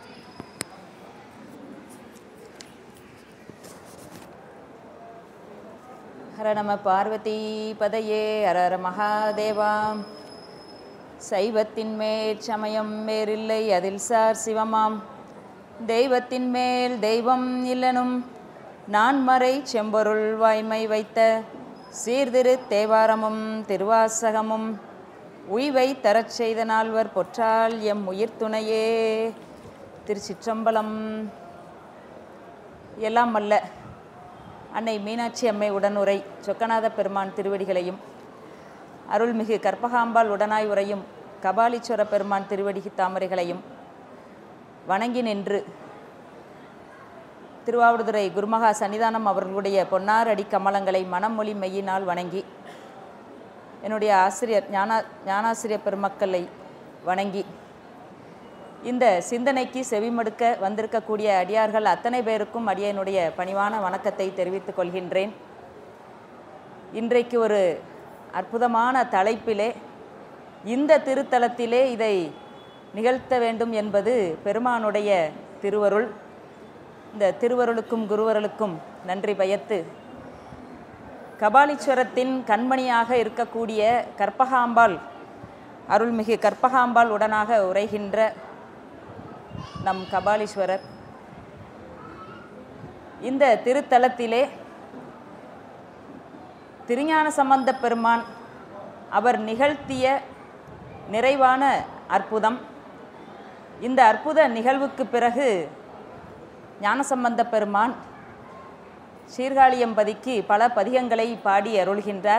ஹர நம பார்வதி பதையே ஹரர மகாதேவா சைவத்தின் மேற் சமயம் வேறில்லை அதில் சார் சிவமாம் தெய்வத்தின் மேல் தெய்வம் இல்லனும் நான்மறை செம்பொருள் வாய்மை வைத்த சீர்திரு தேவாரமும் திருவாசகமும் உய்வை தரச் செய்த நால்வர் பொற்றால் எம் உயிர் துணையே திருச்சிற்றம்பலம் எல்லாம் அல்ல அன்னை மீனாட்சி அம்மை உடனுரை சொக்கநாத பெருமான் திருவடிகளையும் அருள்மிகு கற்பகாம்பாள் உடனாய் உரையும் கபாலீஸ்வர பெருமான் திருவடி தாமரைகளையும் வணங்கி நின்று திருவாவடுதுறை குருமகா சன்னிதானம் அவர்களுடைய பொன்னார் அடி கமலங்களை மனமொழி மெய்யினால் வணங்கி என்னுடைய ஆசிரியர் ஞானா ஞானாசிரியர் பெருமக்களை வணங்கி இந்த சிந்தனைக்கு செவிமடுக்க வந்திருக்கக்கூடிய அடியார்கள் அத்தனை பேருக்கும் அடியனுடைய பணிவான வணக்கத்தை தெரிவித்துக் கொள்கின்றேன் இன்றைக்கு ஒரு அற்புதமான தலைப்பிலே இந்த திருத்தலத்திலே இதை நிகழ்த்த வேண்டும் என்பது பெருமானுடைய திருவருள் இந்த திருவருளுக்கும் குருவருளுக்கும் நன்றி பயத்து கபாலீஸ்வரத்தின் கண்மணியாக இருக்கக்கூடிய கற்பகாம்பாள் அருள்மிகு கற்பகாம்பாள் உடனாக உரைகின்ற நம் கபாலீஸ்வரர் இந்த திருத்தலத்திலே திருஞான சம்பந்த பெருமான் அவர் நிகழ்த்திய நிறைவான அற்புதம் இந்த அற்புத நிகழ்வுக்கு பிறகு ஞானசம்பந்த பெருமான் சீர்காழியம்பதிக்கு பல பதிகங்களை பாடி அருள்கின்றார்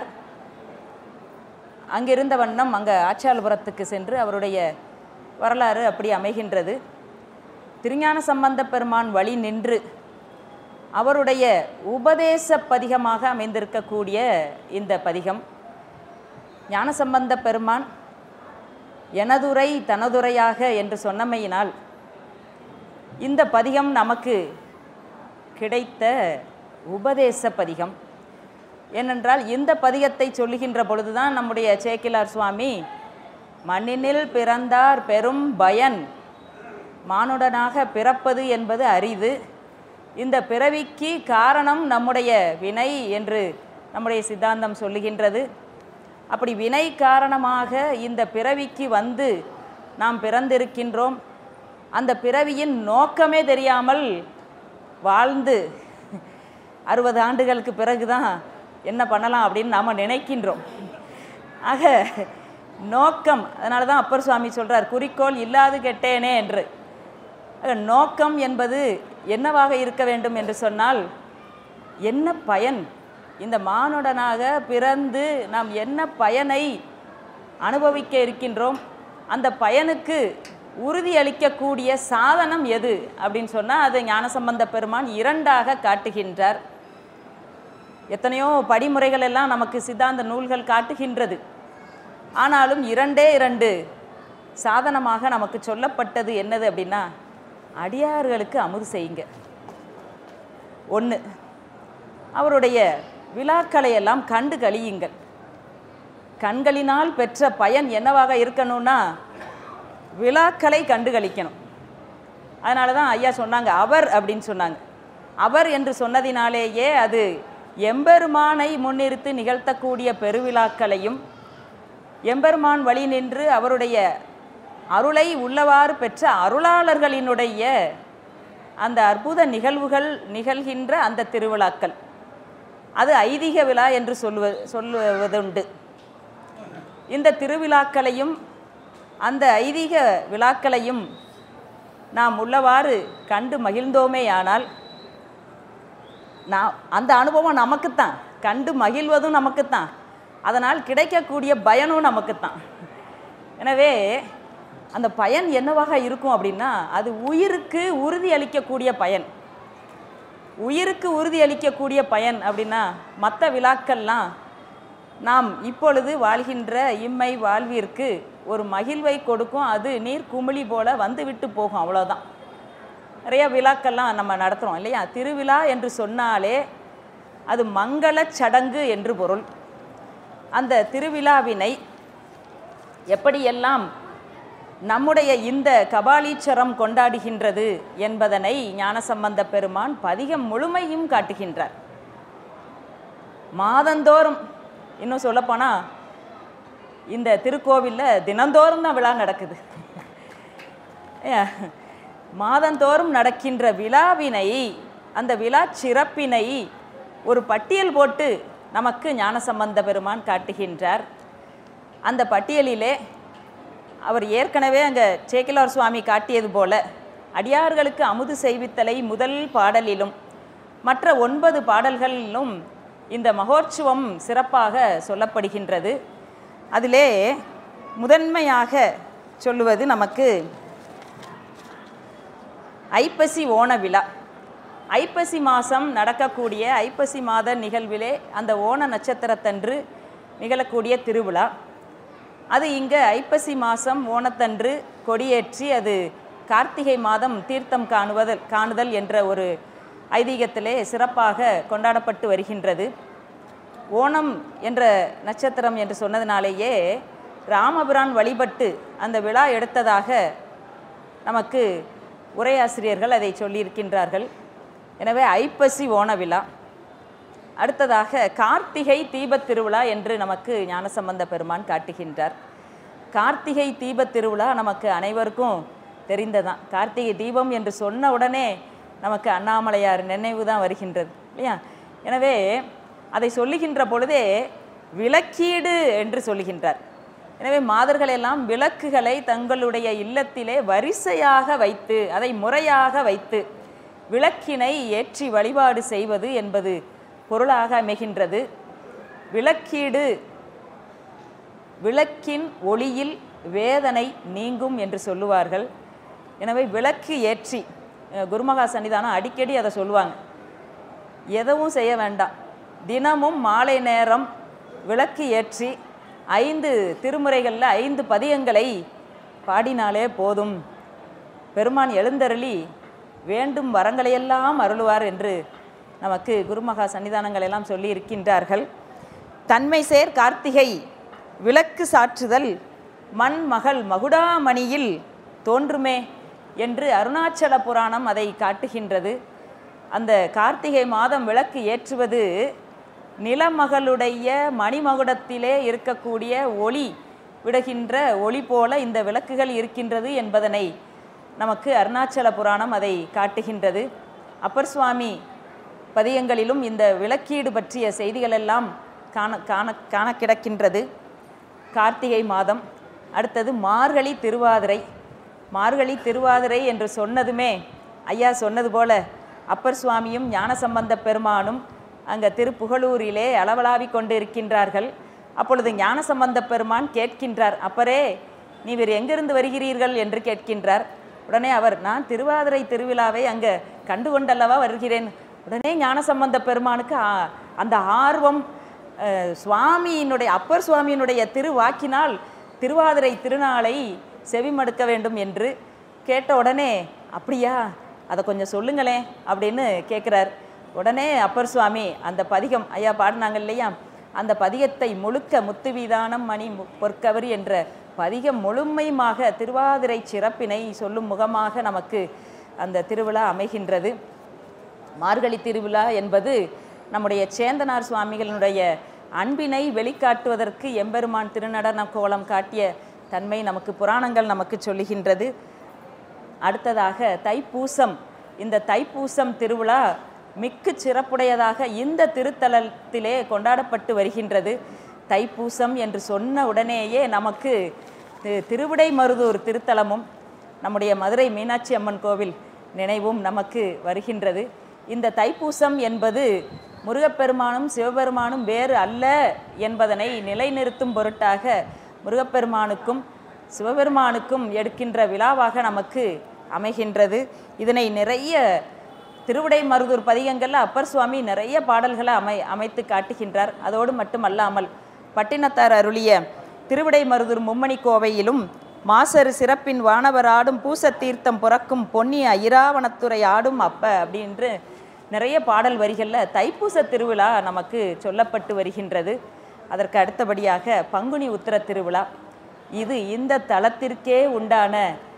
அங்கிருந்த வண்ணம் அங்கே ஆச்சாலபுரத்துக்கு சென்று அவருடைய வரலாறு அப்படி அமைகின்றது திருஞான சம்பந்த பெருமான் வழி நின்று அவருடைய உபதேச பதிகமாக அமைந்திருக்கக்கூடிய இந்த பதிகம் ஞானசம்பந்த பெருமான் எனதுரை தனதுரையாக என்று சொன்னமையினால் இந்த பதிகம் நமக்கு கிடைத்த உபதேச பதிகம் ஏனென்றால் இந்த பதிகத்தை சொல்லுகின்ற பொழுதுதான் நம்முடைய சேக்கிலார் சுவாமி மண்ணினில் பிறந்தார் பெரும் பயன் மானுடனாக பிறப்பது என்பது அரிது இந்த பிறவிக்கு காரணம் நம்முடைய வினை என்று நம்முடைய சித்தாந்தம் சொல்லுகின்றது அப்படி வினை காரணமாக இந்த பிறவிக்கு வந்து நாம் பிறந்திருக்கின்றோம் அந்த பிறவியின் நோக்கமே தெரியாமல் வாழ்ந்து அறுபது ஆண்டுகளுக்கு பிறகு தான் என்ன பண்ணலாம் அப்படின்னு நாம் நினைக்கின்றோம் ஆக நோக்கம் அதனால தான் அப்பர் சுவாமி சொல்கிறார் குறிக்கோள் இல்லாது கெட்டேனே என்று ஆக நோக்கம் என்பது என்னவாக இருக்க வேண்டும் என்று சொன்னால் என்ன பயன் இந்த மானுடனாக பிறந்து நாம் என்ன பயனை அனுபவிக்க இருக்கின்றோம் அந்த பயனுக்கு உறுதி அளிக்கக்கூடிய சாதனம் எது அப்படின்னு சொன்னால் அது ஞானசம்பந்த பெருமான் இரண்டாக காட்டுகின்றார் எத்தனையோ படிமுறைகள் எல்லாம் நமக்கு சித்தாந்த நூல்கள் காட்டுகின்றது ஆனாலும் இரண்டே இரண்டு சாதனமாக நமக்கு சொல்லப்பட்டது என்னது அப்படின்னா அடியார்களுக்கு அமுது செய்யுங்க ஒன்று அவருடைய விழாக்களை எல்லாம் கண்டு கழியுங்கள் கண்களினால் பெற்ற பயன் என்னவாக இருக்கணும்னா விழாக்களை கண்டு கழிக்கணும் அதனால தான் ஐயா சொன்னாங்க அவர் அப்படின்னு சொன்னாங்க அவர் என்று சொன்னதினாலேயே அது எம்பெருமானை முன்னிறுத்தி நிகழ்த்தக்கூடிய பெருவிழாக்களையும் எம்பெருமான் வழி நின்று அவருடைய அருளை உள்ளவாறு பெற்ற அருளாளர்களினுடைய அந்த அற்புத நிகழ்வுகள் நிகழ்கின்ற அந்த திருவிழாக்கள் அது ஐதீக விழா என்று சொல்லுவ சொல்லுவதுண்டு இந்த திருவிழாக்களையும் அந்த ஐதீக விழாக்களையும் நாம் உள்ளவாறு கண்டு மகிழ்ந்தோமேயானால் நான் அந்த அனுபவம் நமக்குத்தான் கண்டு மகிழ்வதும் நமக்குத்தான் அதனால் கிடைக்கக்கூடிய பயனும் நமக்குத்தான் எனவே அந்த பயன் என்னவாக இருக்கும் அப்படின்னா அது உயிருக்கு உறுதி அளிக்கக்கூடிய பயன் உயிருக்கு உறுதி அளிக்கக்கூடிய பயன் அப்படின்னா மற்ற விழாக்கள்லாம் நாம் இப்பொழுது வாழ்கின்ற இம்மை வாழ்விற்கு ஒரு மகிழ்வை கொடுக்கும் அது நீர் குமிழி போல வந்து விட்டு போகும் அவ்வளோதான் நிறைய விழாக்கள்லாம் நம்ம நடத்துகிறோம் இல்லையா திருவிழா என்று சொன்னாலே அது மங்களச் சடங்கு என்று பொருள் அந்த திருவிழாவினை எப்படியெல்லாம் நம்முடைய இந்த கபாலீச்சரம் கொண்டாடுகின்றது என்பதனை ஞானசம்பந்த பெருமான் பதிகம் முழுமையும் காட்டுகின்றார் மாதந்தோறும் இன்னும் சொல்லப்போனால் இந்த திருக்கோவிலில் தினந்தோறும் தான் விழா நடக்குது ஏன், மாதந்தோறும் நடக்கின்ற விழாவினை அந்த விழா சிறப்பினை ஒரு பட்டியல் போட்டு நமக்கு ஞானசம்பந்த பெருமான் காட்டுகின்றார் அந்த பட்டியலிலே அவர் ஏற்கனவே அங்கே சேக்கிலார் சுவாமி காட்டியது போல அடியார்களுக்கு அமுது செய்வித்தலை முதல் பாடலிலும் மற்ற ஒன்பது பாடல்களிலும் இந்த மகோற்சவம் சிறப்பாக சொல்லப்படுகின்றது அதிலே முதன்மையாக சொல்லுவது நமக்கு ஐப்பசி ஓண விழா ஐப்பசி மாதம் நடக்கக்கூடிய ஐப்பசி மாத நிகழ்விலே அந்த ஓண நட்சத்திரத்தன்று நிகழக்கூடிய திருவிழா அது இங்கே ஐப்பசி மாதம் ஓணத்தன்று கொடியேற்றி அது கார்த்திகை மாதம் தீர்த்தம் காணுவதல் காணுதல் என்ற ஒரு ஐதீகத்திலே சிறப்பாக கொண்டாடப்பட்டு வருகின்றது ஓணம் என்ற நட்சத்திரம் என்று சொன்னதினாலேயே ராமபிரான் வழிபட்டு அந்த விழா எடுத்ததாக நமக்கு உரையாசிரியர்கள் அதை சொல்லியிருக்கின்றார்கள் எனவே ஐப்பசி ஓண விழா அடுத்ததாக கார்த்திகை தீபத் திருவிழா என்று நமக்கு ஞானசம்பந்த பெருமான் காட்டுகின்றார் கார்த்திகை தீபத் திருவிழா நமக்கு அனைவருக்கும் தெரிந்ததான் கார்த்திகை தீபம் என்று சொன்ன உடனே நமக்கு அண்ணாமலையார் நினைவு தான் வருகின்றது இல்லையா எனவே அதை சொல்லுகின்ற பொழுதே விளக்கீடு என்று சொல்லுகின்றார் எனவே மாதர்கள் எல்லாம் விளக்குகளை தங்களுடைய இல்லத்திலே வரிசையாக வைத்து அதை முறையாக வைத்து விளக்கினை ஏற்றி வழிபாடு செய்வது என்பது பொருளாக அமைகின்றது விளக்கீடு விளக்கின் ஒளியில் வேதனை நீங்கும் என்று சொல்லுவார்கள் எனவே விளக்கு ஏற்றி அஹ் குருமகா சன்னிதானம் அடிக்கடி அதை சொல்லுவாங்க எதுவும் செய்ய வேண்டாம் தினமும் மாலை நேரம் விளக்கு ஏற்றி ஐந்து திருமுறைகளில் ஐந்து பதியங்களை பாடினாலே போதும் பெருமான் எழுந்தருளி வேண்டும் வரங்களையெல்லாம் அருளுவார் என்று நமக்கு குருமகா சன்னிதானங்கள் எல்லாம் சொல்லி இருக்கின்றார்கள் தன்மை சேர் கார்த்திகை விளக்கு சாற்றுதல் மண் மகள் மகுடாமணியில் தோன்றுமே என்று அருணாச்சல புராணம் அதை காட்டுகின்றது அந்த கார்த்திகை மாதம் விளக்கு ஏற்றுவது நிலமகளுடைய மணிமகுடத்திலே இருக்கக்கூடிய ஒளி விடுகின்ற ஒளி போல இந்த விளக்குகள் இருக்கின்றது என்பதனை நமக்கு அருணாச்சல புராணம் அதை காட்டுகின்றது அப்பர் சுவாமி பதியங்களிலும் இந்த விளக்கீடு பற்றிய செய்திகளெல்லாம் காண காண காண கிடக்கின்றது கார்த்திகை மாதம் அடுத்தது மார்கழி திருவாதிரை மார்கழி திருவாதிரை என்று சொன்னதுமே ஐயா சொன்னது போல அப்பர் சுவாமியும் ஞானசம்பந்த பெருமானும் அங்கே திருப்புகழூரிலே அளவலாவிக் கொண்டு இருக்கின்றார்கள் அப்பொழுது ஞானசம்பந்த பெருமான் கேட்கின்றார் அப்பரே நீவர் எங்கிருந்து வருகிறீர்கள் என்று கேட்கின்றார் உடனே அவர் நான் திருவாதிரை திருவிழாவை அங்கே கண்டு கொண்டல்லவா வருகிறேன் உடனே ஞானசம்பந்த பெருமானுக்கு ஆ- அந்த ஆர்வம் அஹ், சுவாமியினுடைய அப்பர் சுவாமியினுடைய திருவாக்கினால் திருவாதிரை திருநாளை செவிமடுக்க வேண்டும் என்று கேட்ட உடனே அப்படியா அதை கொஞ்சம் சொல்லுங்களேன் அப்படின்னு கேட்குறார் உடனே அப்பர் சுவாமி அந்த பதிகம் ஐயா பாடினாங்க இல்லையா அந்த பதிகத்தை முழுக்க முத்துவீதானம் மணி மு- பொற்கவரி என்ற பதிகம் முழுமையுமாக திருவாதிரை சிறப்பினை சொல்லும் முகமாக நமக்கு அந்த திருவிழா அமைகின்றது மார்கழி திருவிழா என்பது நம்முடைய சேந்தனார் சுவாமிகளினுடைய அன்பினை வெளிக்காட்டுவதற்கு எம்பெருமான் திருநடன கோலம் காட்டிய தன்மை நமக்கு புராணங்கள் நமக்கு சொல்லுகின்றது அடுத்ததாக தைப்பூசம் இந்த தைப்பூசம் திருவிழா மிக்க சிறப்புடையதாக இந்த திருத்தலத்திலே கொண்டாடப்பட்டு வருகின்றது தைப்பூசம் என்று சொன்ன உடனேயே நமக்கு தி- திருவிடைமருதூர் திருத்தலமும் நம்முடைய மதுரை மீனாட்சி அம்மன் கோவில் நினைவும் நமக்கு வருகின்றது இந்த தைப்பூசம் என்பது முருகப்பெருமானும் சிவபெருமானும் வேறு அல்ல என்பதனை நிலைநிறுத்தும் பொருட்டாக முருகப்பெருமானுக்கும் சிவபெருமானுக்கும் எடுக்கின்ற விழாவாக நமக்கு அமைகின்றது இதனை நிறைய திருவிடை மருதூர் பதிகங்களில் அப்பர் சுவாமி நிறைய பாடல்களை அமை அமைத்து காட்டுகின்றார் அதோடு மட்டுமல்லாமல் பட்டினத்தார் அருளிய திருவிடை மருதூர் மும்மணி கோவையிலும் மாசரு சிறப்பின் வானவர் ஆடும் பூச தீர்த்தம் புறக்கும் பொன்னிய இராவணத்துறை ஆடும் அப்ப அப்படின்று நிறைய பாடல் வரிகளில் தைப்பூச திருவிழா நமக்கு சொல்லப்பட்டு வருகின்றது அதற்கு அடுத்தபடியாக பங்குனி உத்திர திருவிழா இது இந்த தலத்திற்கே உண்டான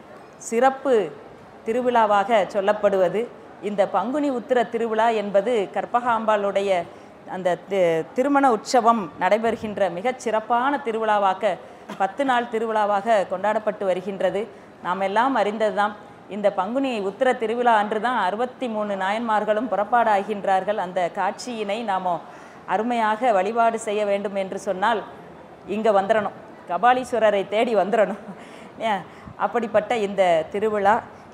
சிறப்பு திருவிழாவாக சொல்லப்படுவது இந்த பங்குனி உத்திர திருவிழா என்பது கற்பகாம்பாளுடைய அந்த தி- திருமண உற்சவம் நடைபெறுகின்ற மிகச் சிறப்பான திருவிழாவாக பத்து நாள் திருவிழாவாக கொண்டாடப்பட்டு வருகின்றது நாம் எல்லாம் அறிந்ததுதான் இந்த பங்குனி உத்திர திருவிழா அன்று தான் அறுபத்தி மூணு நாயன்மார்களும் புறப்பாடாகின்றார்கள் அந்த காட்சியினை நாம் அருமையாக வழிபாடு செய்ய வேண்டும் என்று சொன்னால் இங்கே வந்துடணும் கபாலீஸ்வரரை தேடி வந்துடணும் ஏன் அப்படிப்பட்ட இந்த திருவிழா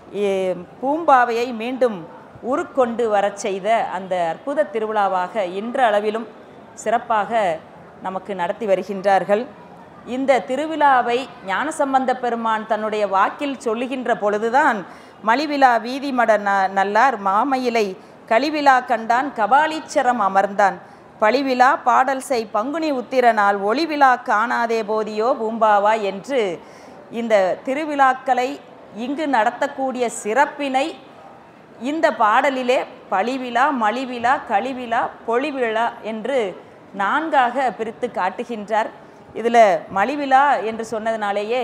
ஏ- பூம்பாவையை மீண்டும் உருக்கொண்டு வரச் செய்த அந்த அற்புத திருவிழாவாக இன்ற அளவிலும் சிறப்பாக நமக்கு நடத்தி வருகின்றார்கள் இந்த திருவிழாவை ஞானசம்பந்த பெருமான் தன்னுடைய வாக்கில் சொல்லுகின்ற பொழுதுதான் மலிவிழா வீதிமட ந நல்லார் மாமயிலை கலிவிழா கண்டான் கபாலீச்சரம் அமர்ந்தான் பழிவிழா பாடல் செய் பங்குனி உத்திர நாள் ஒளிவிழா காணாதே போதியோ பூம்பாவா என்று இந்த திருவிழாக்களை இங்கு நடத்தக்கூடிய சிறப்பினை இந்த பாடலிலே பழிவிழா மலிவிழா கழிவிழா பொழிவிழா என்று நான்காக பிரித்து காட்டுகின்றார் இதில் மலிவிழா என்று சொன்னதினாலேயே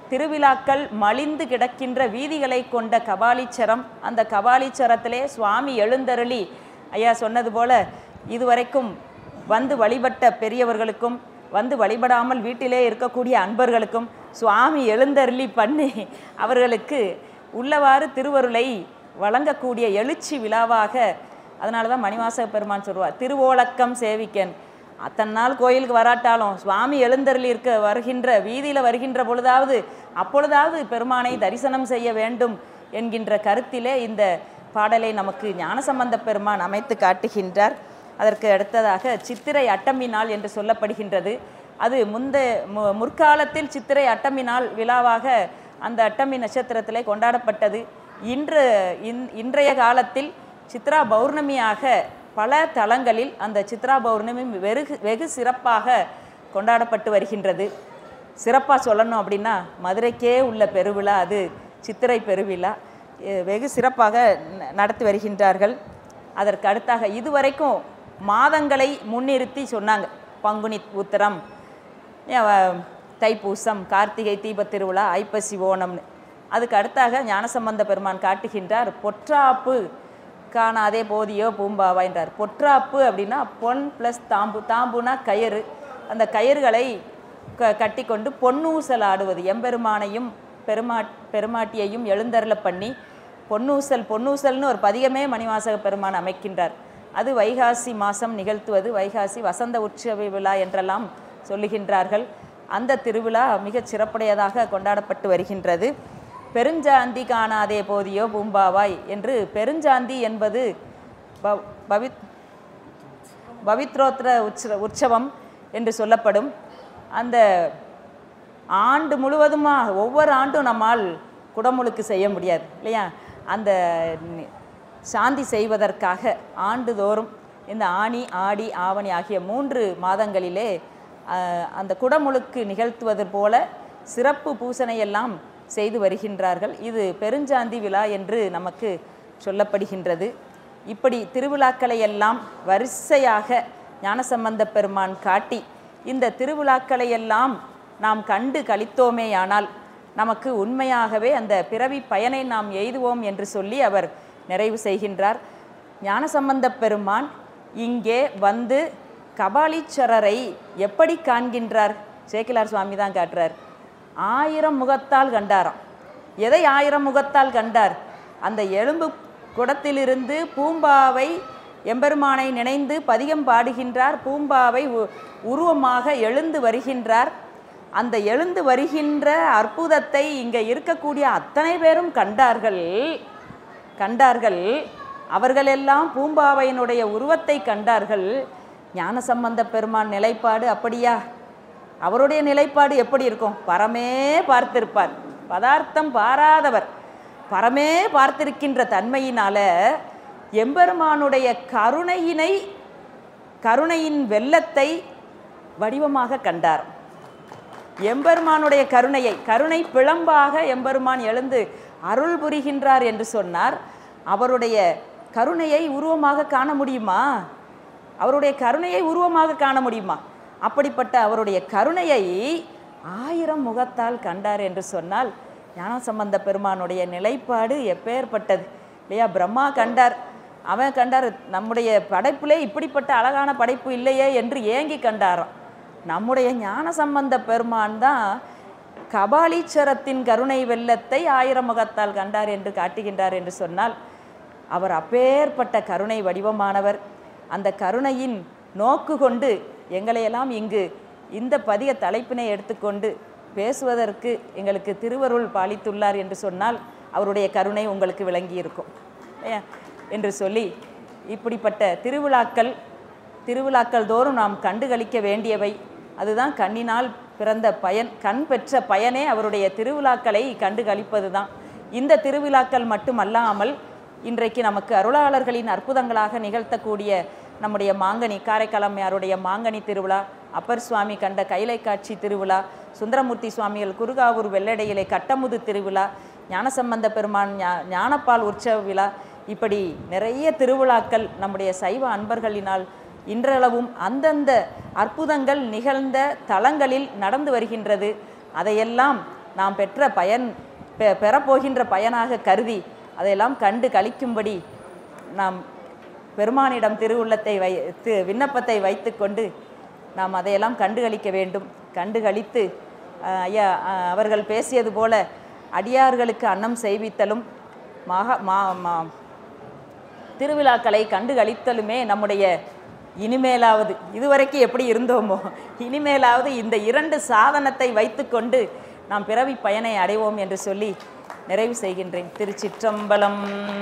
திருவிழாக்கள் மலிந்து கிடக்கின்ற வீதிகளை கொண்ட கபாலீச்சரம் அந்த கபாலீச்சரத்திலே சுவாமி எழுந்தருளி ஐயா சொன்னது போல இதுவரைக்கும் வந்து வழிபட்ட பெரியவர்களுக்கும் வந்து வழிபடாமல் வீட்டிலே இருக்கக்கூடிய அன்பர்களுக்கும் சுவாமி எழுந்தருளி பண்ணி அவர்களுக்கு உள்ளவாறு திருவருளை வழங்கக்கூடிய எழுச்சி விழாவாக அதனால தான் மணிவாசக பெருமான் சொல்லுவார் திருவோலக்கம் சேவிக்கன் அத்தனை நாள் கோயிலுக்கு வராட்டாலும் சுவாமி எழுந்தருளி இருக்க வருகின்ற வீதியில் வருகின்ற பொழுதாவது அப்பொழுதாவது பெருமானை தரிசனம் செய்ய வேண்டும் என்கின்ற கருத்திலே இந்த பாடலை நமக்கு ஞானசம்பந்த பெருமான் அமைத்து காட்டுகின்றார் அதற்கு அடுத்ததாக சித்திரை அட்டமி நாள் என்று சொல்லப்படுகின்றது அது முந்த மு- முற்காலத்தில் சித்திரை அட்டமி நாள் விழாவாக அந்த அட்டமி நட்சத்திரத்திலே கொண்டாடப்பட்டது இன்று இன்- இன்றைய காலத்தில் சித்ரா பௌர்ணமியாக பல தலங்களில் அந்த சித்ரா பௌர்ணமி வெகு வெகு சிறப்பாக கொண்டாடப்பட்டு வருகின்றது சிறப்பாக சொல்லணும் அப்படின்னா மதுரைக்கே உள்ள பெருவிழா அது சித்திரை பெருவிழா எ- வெகு சிறப்பாக ந- நடத்தி வருகின்றார்கள் அதற்கு அடுத்தாக இதுவரைக்கும் மாதங்களை முன்னிறுத்தி சொன்னாங்க பங்குனி உத்திரம் ஏ, வ- தைப்பூசம் கார்த்திகை தீபத் திருவிழா ஐப்பசி ஓணம்னு அதுக்கு அடுத்தாக ஞானசம்பந்த பெருமான் காட்டுகின்றார் பொற்றாப்பு காணாதே போதியோ பூம்பாவா என்றார் பொற்றாப்பு அப்படின்னா பொன் ப்ளஸ் தாம்பு தாம்புனா கயிறு அந்த கயிறுகளை க கட்டி கொண்டு பொன்னூசல் ஆடுவது எம்பெருமானையும் பெருமா பெருமாட்டியையும் எழுந்தருள பண்ணி பொன்னூசல் பொன்னூசல்னு ஒரு பதிகமே மணிவாசக பெருமான் அமைக்கின்றார் அது வைகாசி மாதம் நிகழ்த்துவது வைகாசி வசந்த உற்சவ விழா என்றெல்லாம் சொல்லுகின்றார்கள் அந்த திருவிழா மிகச் சிறப்புடையதாக கொண்டாடப்பட்டு வருகின்றது பெருஞ்சாந்தி காணாதே போதியோ பூம்பாவாய் என்று பெருஞ்சாந்தி என்பது ப- பவித் பவித்ரோத்ர உற்ச உற்சவம் என்று சொல்லப்படும் அந்த ஆண்டு முழுவதுமா ஒவ்வொரு ஆண்டும் நம்மால் குடமுழுக்கு செய்ய முடியாது இல்லையா அந்த நி- சாந்தி செய்வதற்காக ஆண்டுதோறும் இந்த ஆனி ஆடி ஆவணி ஆகிய மூன்று மாதங்களிலே அஹ், அந்த குடமுழுக்கு நிகழ்த்துவது போல சிறப்பு பூசணையெல்லாம் செய்து வருகின்றார்கள் இது பெருஞ்சாந்தி விழா என்று நமக்கு சொல்லப்படுகின்றது இப்படி திருவிழாக்களை எல்லாம் வரிசையாக ஞானசம்பந்த பெருமான் காட்டி இந்த திருவிழாக்களை எல்லாம் நாம் கண்டு கழித்தோமேயானால் நமக்கு உண்மையாகவே அந்த பிறவி பயனை நாம் எய்துவோம் என்று சொல்லி அவர் நிறைவு செய்கின்றார் ஞானசம்பந்த பெருமான் இங்கே வந்து கபாலீஸ்வரரை எப்படி காண்கின்றார் சேக்கிலார் சுவாமி தான் காட்டுறார் ஆயிரம் முகத்தால் கண்டாராம் எதை ஆயிரம் முகத்தால் கண்டார் அந்த எலும்பு குடத்திலிருந்து பூம்பாவை எம்பெருமானை நினைந்து பதிகம் பாடுகின்றார் பூம்பாவை உ- உருவமாக எழுந்து வருகின்றார் அந்த எழுந்து வருகின்ற அற்புதத்தை இங்கே இருக்கக்கூடிய அத்தனை பேரும் கண்டார்கள் கண்டார்கள் அவர்களெல்லாம் பூம்பாவையினுடைய உருவத்தை கண்டார்கள் ஞானசம்பந்த பெருமான் நிலைப்பாடு அப்படியா அவருடைய நிலைப்பாடு எப்படி இருக்கும் பரமே பார்த்திருப்பார் பதார்த்தம் பாராதவர் பரமே பார்த்திருக்கின்ற தன்மையினால எம்பெருமானுடைய கருணையினை கருணையின் வெள்ளத்தை வடிவமாக கண்டார் எம்பெருமானுடைய கருணையை கருணை பிளம்பாக எம்பெருமான் எழுந்து அருள் புரிகின்றார் என்று சொன்னார் அவருடைய கருணையை உருவமாக காண முடியுமா அவருடைய கருணையை உருவமாக காண முடியுமா அப்படிப்பட்ட அவருடைய கருணையை ஆயிரம் முகத்தால் கண்டார் என்று சொன்னால் ஞானசம்பந்த பெருமானுடைய நிலைப்பாடு எப்பேற்பட்டது இல்லையா பிரம்மா கண்டார் அவன் கண்டார் நம்முடைய படைப்பிலே இப்படிப்பட்ட அழகான படைப்பு இல்லையே என்று ஏங்கி கண்டாராம் நம்முடைய ஞானசம்பந்த பெருமான் தான் கபாலீஸ்வரத்தின் கருணை வெள்ளத்தை ஆயிரம் முகத்தால் கண்டார் என்று காட்டுகின்றார் என்று சொன்னால் அவர் அப்பேற்பட்ட கருணை வடிவமானவர் அந்த கருணையின் நோக்கு கொண்டு எங்களையெல்லாம் இங்கு இந்த பதிய தலைப்பினை எடுத்துக்கொண்டு பேசுவதற்கு எங்களுக்கு திருவருள் பாலித்துள்ளார் என்று சொன்னால் அவருடைய கருணை உங்களுக்கு விளங்கி இருக்கும் இல்லையா? என்று சொல்லி இப்படிப்பட்ட திருவிழாக்கள் திருவிழாக்கள் தோறும் நாம் கண்டுகளிக்க வேண்டியவை அதுதான் கண்ணினால் பிறந்த பயன் கண் பெற்ற பயனே அவருடைய திருவிழாக்களை கண்டுகளிப்பது தான் இந்த திருவிழாக்கள் மட்டுமல்லாமல் இன்றைக்கு நமக்கு அருளாளர்களின் அற்புதங்களாக நிகழ்த்தக்கூடிய நம்முடைய மாங்கனி காரைக்காலம்மையாருடைய மாங்கனி திருவிழா அப்பர் சுவாமி கண்ட கைலை காட்சி திருவிழா சுந்தரமூர்த்தி சுவாமிகள் குருகாவூர் வெள்ளடையிலே கட்டமுது திருவிழா ஞானசம்பந்த பெருமான் ஞா ஞானப்பால் உற்சவ விழா இப்படி நிறைய திருவிழாக்கள் நம்முடைய சைவ அன்பர்களினால் இன்றளவும் அந்தந்த அற்புதங்கள் நிகழ்ந்த தலங்களில் நடந்து வருகின்றது அதையெல்லாம் நாம் பெற்ற பயன் பெ பெறப்போகின்ற பயனாக கருதி அதையெல்லாம் கண்டு கழிக்கும்படி நாம் பெருமானிடம் திருவுள்ளத்தை வை தி விண்ணப்பத்தை வைத்துக்கொண்டு நாம் அதையெல்லாம் கண்டுகளிக்க வேண்டும் கண்டுகளித்து அஹ், ஐயா அஹ், அவர்கள் பேசியது போல அடியார்களுக்கு அன்னம் செய்வித்தலும் மகா மா மா திருவிழாக்களை கண்டுகளித்தலுமே நம்முடைய இனிமேலாவது இதுவரைக்கும் எப்படி இருந்தோமோ இனிமேலாவது இந்த இரண்டு சாதனத்தை வைத்துக்கொண்டு நாம் பிறவி பயனை அடைவோம் என்று சொல்லி நிறைவு செய்கின்றேன் திருச்சிற்றம்பலம்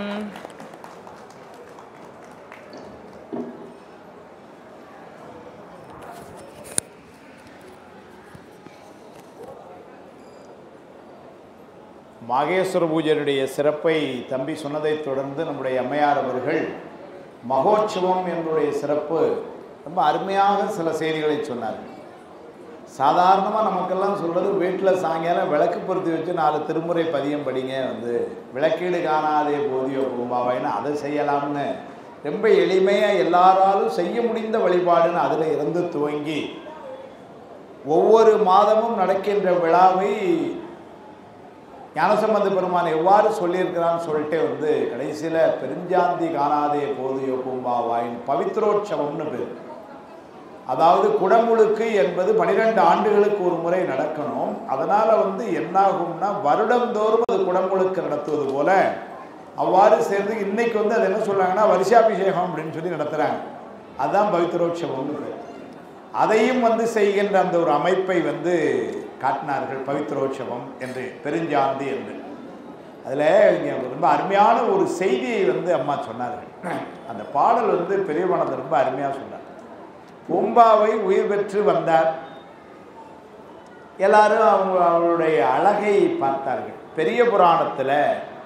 மாகேஸ்வர பூஜையுடைய சிறப்பை தம்பி சொன்னதைத் தொடர்ந்து நம்முடைய அம்மையார் அவர்கள் மகோற்சவம் என்னுடைய சிறப்பு ரொம்ப அருமையாக சில செய்திகளை சொன்னார்கள் சாதாரணமாக நமக்கெல்லாம் சொல்கிறது வீட்டில் சாயங்காலம் விளக்கு பொருத்தி வச்சு நாலு திருமுறை பதியம் படிங்க வந்து விளக்கீடு காணாதே போதியோ பூம்பாவைன்னு அதை செய்யலாம்னு ரொம்ப எளிமையாக எல்லாராலும் செய்ய முடிந்த வழிபாடுன்னு அதில் இருந்து துவங்கி ஒவ்வொரு மாதமும் நடக்கின்ற விழாவை ஞானசம்பந்த பெருமான் எவ்வாறு சொல்லியிருக்கிறான்னு சொல்லிட்டு வந்து கடைசியில் பெருஞ்சாந்தி காணாதே போதியோ பூம்பாவாயின் பவித்ரோற்சவம்னு பேர் அதாவது குடமுழுக்கு என்பது பனிரெண்டு ஆண்டுகளுக்கு ஒரு முறை நடக்கணும் அதனால் வந்து என்னாகும்னா வருடந்தோறும் அது குடமுழுக்கு நடத்துவது போல அவ்வாறு சேர்ந்து இன்னைக்கு வந்து அது என்ன சொல்றாங்கன்னா வருஷாபிஷேகம் அப்படின்னு சொல்லி நடத்துகிறாங்க அதுதான் பவித்ரோற்சவம்னு பேர் அதையும் வந்து செய்கின்ற அந்த ஒரு அமைப்பை வந்து காட்டினார்கள் பவித்ரோற்சவம் என்று பெருஞ்சாந்தி என்று அதில் இங்கே ரொம்ப அருமையான ஒரு செய்தியை வந்து அம்மா சொன்னார்கள் அந்த பாடல் வந்து பெரியவனது ரொம்ப அருமையாக சொன்னார் பூம்பாவை உயிர் பெற்று வந்தார் எல்லாரும் அவங்க அவளுடைய அழகை பார்த்தார்கள் பெரிய புராணத்தில்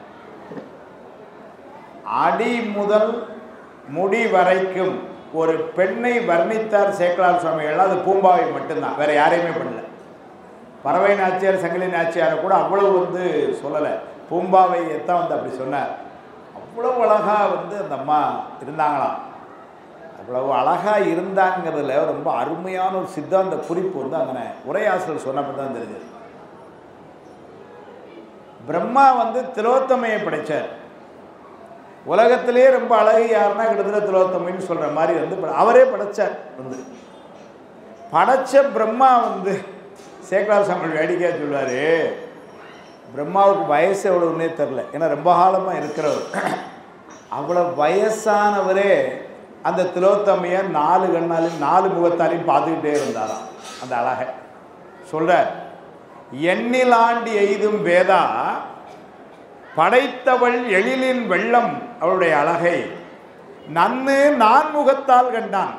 அடி முதல் முடி வரைக்கும் ஒரு பெண்ணை வர்ணித்தார் சேக்கலார் சுவாமிகள் அது பூம்பாவை மட்டும்தான் வேற யாரையுமே பண்ணல பறவை நாச்சியார் சங்கிலி நாச்சியாரை கூட அவ்வளவு வந்து சொல்லலை பூம்பாவை தான் வந்து அப்படி சொன்னார் அவ்வளவு அழகாக வந்து அந்த அம்மா இருந்தாங்களாம் அவ்வளவு அழகாக இருந்தாங்கிறதுல ரொம்ப அருமையான ஒரு சித்தாந்த குறிப்பு வந்து அங்கே உரையாசிரியர் சொன்னப்போ தான் தெரிஞ்சது பிரம்மா வந்து திலோத்தமையை படைச்சார் உலகத்திலேயே ரொம்ப அழகு யாருன்னா கிட்டத்தட்ட திலோத்தமைன்னு சொல்கிற மாதிரி வந்து பட- அவரே படைச்சார் வந்து படைச்ச பிரம்மா வந்து சேக்கலார் சாமி வேடிக்கையாக சொல்வார் பிரம்மாவுக்கு வயசு எவ்வளவுன்னே தெரில ஏன்னா ரொம்ப காலமாக இருக்கிறவர் அவ்வளோ வயசானவரே அந்த திலோத்தமையை நாலு கண்ணாலையும் நாலு முகத்தாலையும் பார்த்துக்கிட்டே இருந்தாராம் அந்த அழகை சொல்கிறார் எண்ணிலாண்டி எய்தும் வேதா படைத்தவள் எழிலின் வெள்ளம் அவளுடைய அழகை நன்னு நான்முகத்தால் கண்டான்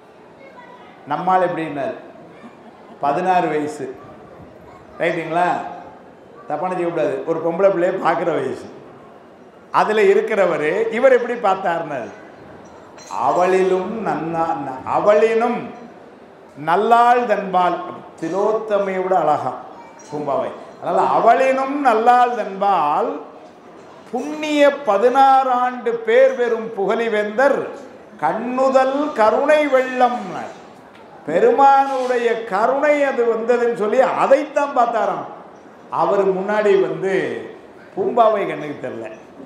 நம்மால் எப்படின்னார் பதினாறு வயசு ரைட்டுங்களா தப்பான செய்யக்கூடாது ஒரு பொம்பளை பிள்ளைய பார்க்குற வயசு அதில் இருக்கிறவர் இவர் எப்படி பார்த்தாருனார் அவளிலும் நன்னா ந- அவளினும் நல்லாள் தன்பால் திலோத்தமையை விட அழகா பூம்பாவை அதனால் அவளினும் நல்லாள் தன்பால் புண்ணிய பதினாறு ஆண்டு பேர் பெறும் புகழிவேந்தர் கண்ணுதல் கருணை வெள்ளம் பெருமானுடைய கருணை அது வந்ததுன்னு சொல்லி அதைத்தான் பார்த்தாராம் அவர் முன்னாடி வந்து பூம்பாவை கண்ணுக்கு தெரியல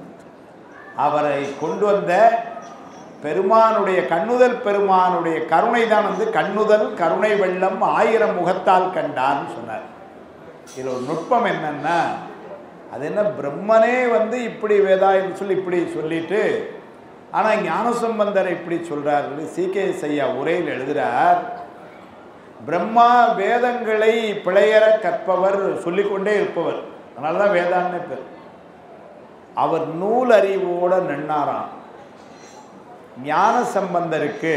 அவரை கொண்டு வந்த பெருமானுடைய கண்ணுதல் பெருமானுடைய கருணை தான் வந்து கண்ணுதல் கருணை வெள்ளம் ஆயிரம் முகத்தால் கண்டான்னு சொன்னார் இதில் ஒரு நுட்பம் என்னன்னா அது என்ன பிரம்மனே வந்து இப்படி வேதாயம் சொல்லி இப்படி சொல்லிட்டு ஆனால் ஞானசம்பந்தர் இப்படி சொல்கிறார்கள் சீகே ஐயா உரையில் எழுதுகிறார் பிரம்மா வேதங்களை பிழையற கற்பவர் சொல்லிக்கொண்டே இருப்பவர் அதனால தான் வேதான்னு பேர் அவர் நூல் அறிவோட நின்னாராம் ஞான சம்பந்தருக்கு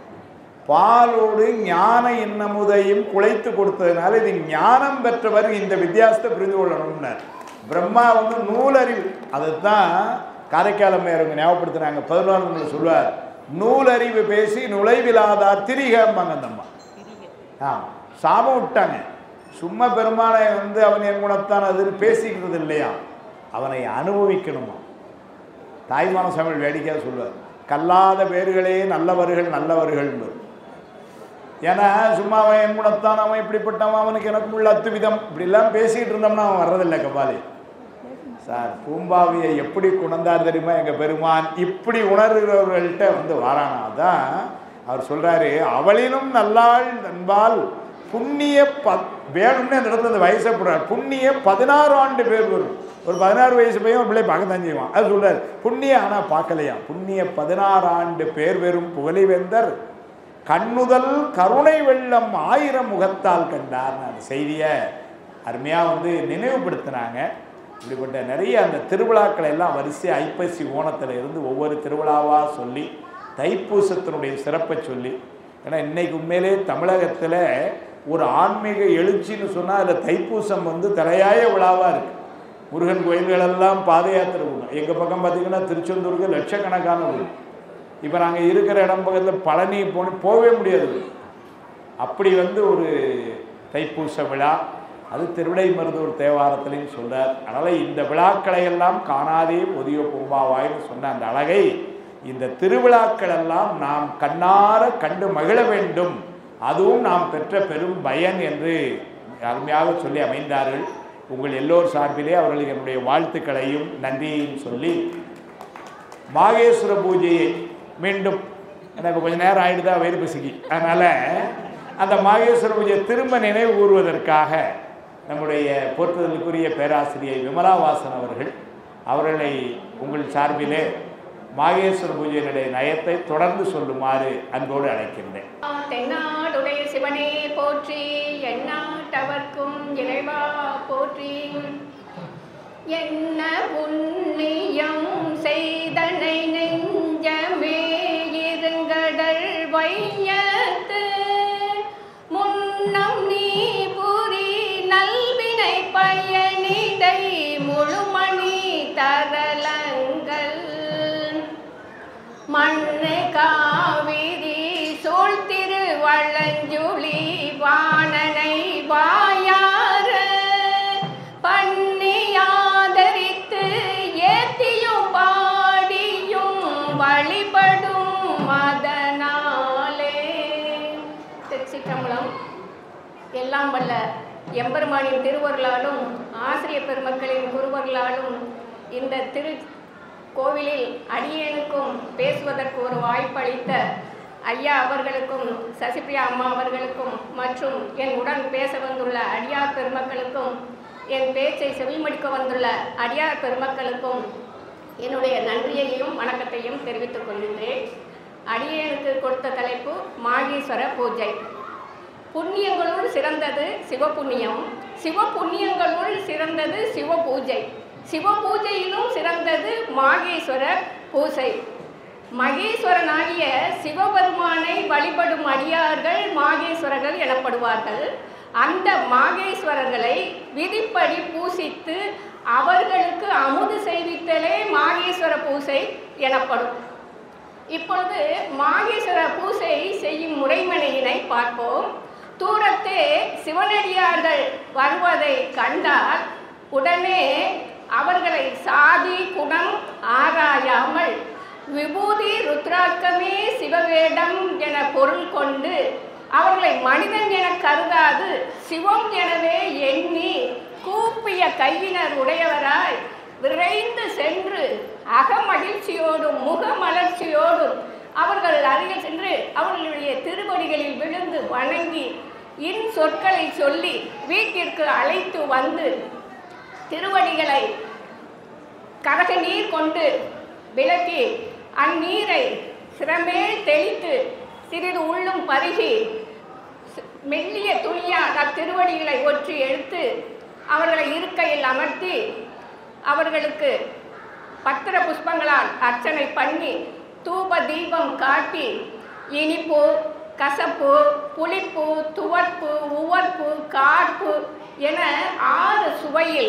பாலோடு ஞான இன்னமுதையும் குலைத்து கொடுத்ததுனால இது ஞானம் பெற்றவர் இந்த வித்தியாசத்தை புரிந்து கொள்ளணும்னார் பிரம்மா வந்து நூலறிவு அதுதான் காரைக்காலம் அவங்க ஞாபகப்படுத்துனாங்க பதினொன்று சொல்லுவார் நூலறிவு பேசி நுழைவிலாதார் திரிகம்பாங்க அந்த அம்மா ஆ சாபம் விட்டாங்க சும்மா பெருமானை வந்து அவன் என் குணத்தான் அதுன்னு பேசிக்கிறது இல்லையா அவனை அனுபவிக்கணுமா தாய்மான தமிழ் வேடிக்கையாக சொல்லுவார் கல்லாத பேர்களே நல்லவர்கள் நல்லவர்கள் ஏன்னா சும்மா அவன் என் குணத்தான் அவன் இப்படிப்பட்டவன் அவனுக்கு எனக்கு உள்ள அத்துவிதம் இப்படிலாம் பேசிக்கிட்டு இருந்தோம்னா அவன் வர்றதில்லை கபாலி சார் பூம்பாவியை எப்படி குணந்தார் தெரியுமா எங்கள் பெருமான் இப்படி உணர்கிறவர்கள்ட்ட வந்து வாரானா தான் அவர் சொல்றாரு அவளினும் நல்லாள் நண்பால் புண்ணிய ப வேணும்னு அந்த இடத்துல அந்த வயசை போடுறார் புண்ணிய பதினாறு ஆண்டு பேர் வரும் ஒரு பதினாறு வயசு பையன் ஒரு பிள்ளை பார்க்க தான் செய்வான் அது சொல்றாரு புண்ணிய ஆனால் பார்க்கலையா புண்ணிய பதினாறு ஆண்டு பேர் வெறும் புகழிவேந்தர் கண்ணுதல் கருணை வெள்ளம் ஆயிரம் முகத்தால் கண்டார் அந்த செய்தியை அருமையாக வந்து நினைவுபடுத்தினாங்க இப்படிப்பட்ட நிறைய அந்த திருவிழாக்களை எல்லாம் வரிசை ஐப்பசி ஓணத்தில் இருந்து ஒவ்வொரு திருவிழாவாக சொல்லி தைப்பூசத்தினுடைய சிறப்பை சொல்லி ஏன்னா இன்னைக்கு உண்மையிலே தமிழகத்தில் ஒரு ஆன்மீக எழுச்சின்னு சொன்னால் அதில் தைப்பூசம் வந்து தலையாய விழாவாக இருக்குது முருகன் கோயில்களெல்லாம் பாத யாத்திரை போகணும் எங்கள் பக்கம் பார்த்தீங்கன்னா திருச்செந்தூருக்கு லட்சக்கணக்கான ஊர் இப்போ நாங்கள் இருக்கிற இடம் பக்கத்தில் பழனி போன போகவே முடியாது அப்படி வந்து ஒரு தைப்பூச விழா அது திருவிடை மருதூர் தேவாரத்திலையும் சொல்றார் அதனால் இந்த விழாக்களை எல்லாம் காணாதே ஒதிய பூம்பாவாய்னு சொன்ன அந்த அழகை இந்த திருவிழாக்கள் எல்லாம் நாம் கண்ணார கண்டு மகிழ வேண்டும் அதுவும் நாம் பெற்ற பெரும் பயன் என்று அருமையாக சொல்லி அமைந்தார்கள் உங்கள் எல்லோர் சார்பிலே அவர்களுக்கு என்னுடைய வாழ்த்துக்களையும் நன்றியையும் சொல்லி மாகேஸ்வர பூஜையை மீண்டும் எனக்கு கொஞ்ச நேரம் ஆயிடுதா வயிறு பசிக்கு அதனால் அந்த மாகேஸ்வர பூஜையை திரும்ப நினைவு கூறுவதற்காக நம்முடைய போற்றுதலுக்குரிய பேராசிரியை விமலா வாசன் அவர்கள் அவர்களை உங்கள் சார்பிலே மாகேஸ்வர பூஜையினுடைய நயத்தை தொடர்ந்து சொல்லுமாறு அன்போடு அழைக்கின்றேன் தென்னாடுடைய சிவனே போற்றி எந்நாட்டவர்க்கும் இறைவா போற்றி என்ன புண்ணியம் செய்தனை நெஞ்சமே இருங்கடல் வையத்து முன்னம் நீ புரி நல்வினை பயனிடை முழுமணி தரலங்கள் மண்ணு காவிரி சூழ்த்திரு வள்ளஞ்சுழி வாணனை வாயார பண்ணியாதரித்து ஏத்தியும் பாடியும் வழிபடும் மதனாலே திருச்சிற்றம்பலம் எல்லாம் வல்ல எம்பெருமானின் திருவருளாலும் ஆசிரியர் பெருமக்களின் குருவர்களாலும் இந்த திரு கோவிலில் அடியேனுக்கும் பேசுவதற்கு ஒரு வாய்ப்பளித்த ஐயா அவர்களுக்கும் சசிபிரியா அம்மா அவர்களுக்கும் மற்றும் என் உடன் பேச வந்துள்ள அடியார் பெருமக்களுக்கும் என் பேச்சை செவிமடிக்க வந்துள்ள அடியார் பெருமக்களுக்கும் என்னுடைய நன்றியையும் வணக்கத்தையும் தெரிவித்துக் கொள்கின்றேன் அடியேனுக்கு கொடுத்த தலைப்பு மாகீஸ்வர பூஜை புண்ணியங்களுள் சிறந்தது சிவபுண்ணியம் சிவபுண்ணியங்களுள் சிறந்தது சிவ பூஜை சிவ பூஜையிலும் சிறந்தது மாகேஸ்வர பூசை மகேஸ்வரனாகிய சிவபெருமானை வழிபடும் அடியார்கள் மாகேஸ்வரர்கள் எனப்படுவார்கள் அந்த மாகேஸ்வரர்களை விதிப்படி பூசித்து அவர்களுக்கு அமுது செய்வித்தலே மாகேஸ்வர பூசை எனப்படும் இப்பொழுது மாகேஸ்வர பூசை செய்யும் முறைமனையினை பார்ப்போம் தூரத்தே சிவனடியார்கள் வருவதை கண்டால் உடனே அவர்களை சாதி குணம் ஆராயாமல் விபூதி ருத்ராக்கமே சிவவேடம் என பொருள் கொண்டு அவர்களை மனிதன் என கருதாது சிவம் எனவே எண்ணி கூப்பிய கையினர் உடையவராய் விரைந்து சென்று அகமகிழ்ச்சியோடும் முகமலர்ச்சியோடும் அவர்கள் அருகில் சென்று அவர்களுடைய திருவடிகளில் விழுந்து வணங்கி இன் சொற்களை சொல்லி வீட்டிற்கு அழைத்து வந்து திருவடிகளை கரக நீர் கொண்டு விளக்கி அந்நீரை சிறமேல் தெளித்து சிறிது உள்ளும் பருகி சி- மெல்லிய துணியால் அத்திருவடிகளை ஒற்றி எடுத்து அவர்களை இருக்கையில் அமர்த்தி அவர்களுக்கு பத்திர புஷ்பங்களால் அர்ச்சனை பண்ணி தூப தீபம் காட்டி இனிப்பு கசப்பு புளிப்பு துவர்ப்பு உவர்ப்பு கார்ப்பு என ஆறு சுவையில்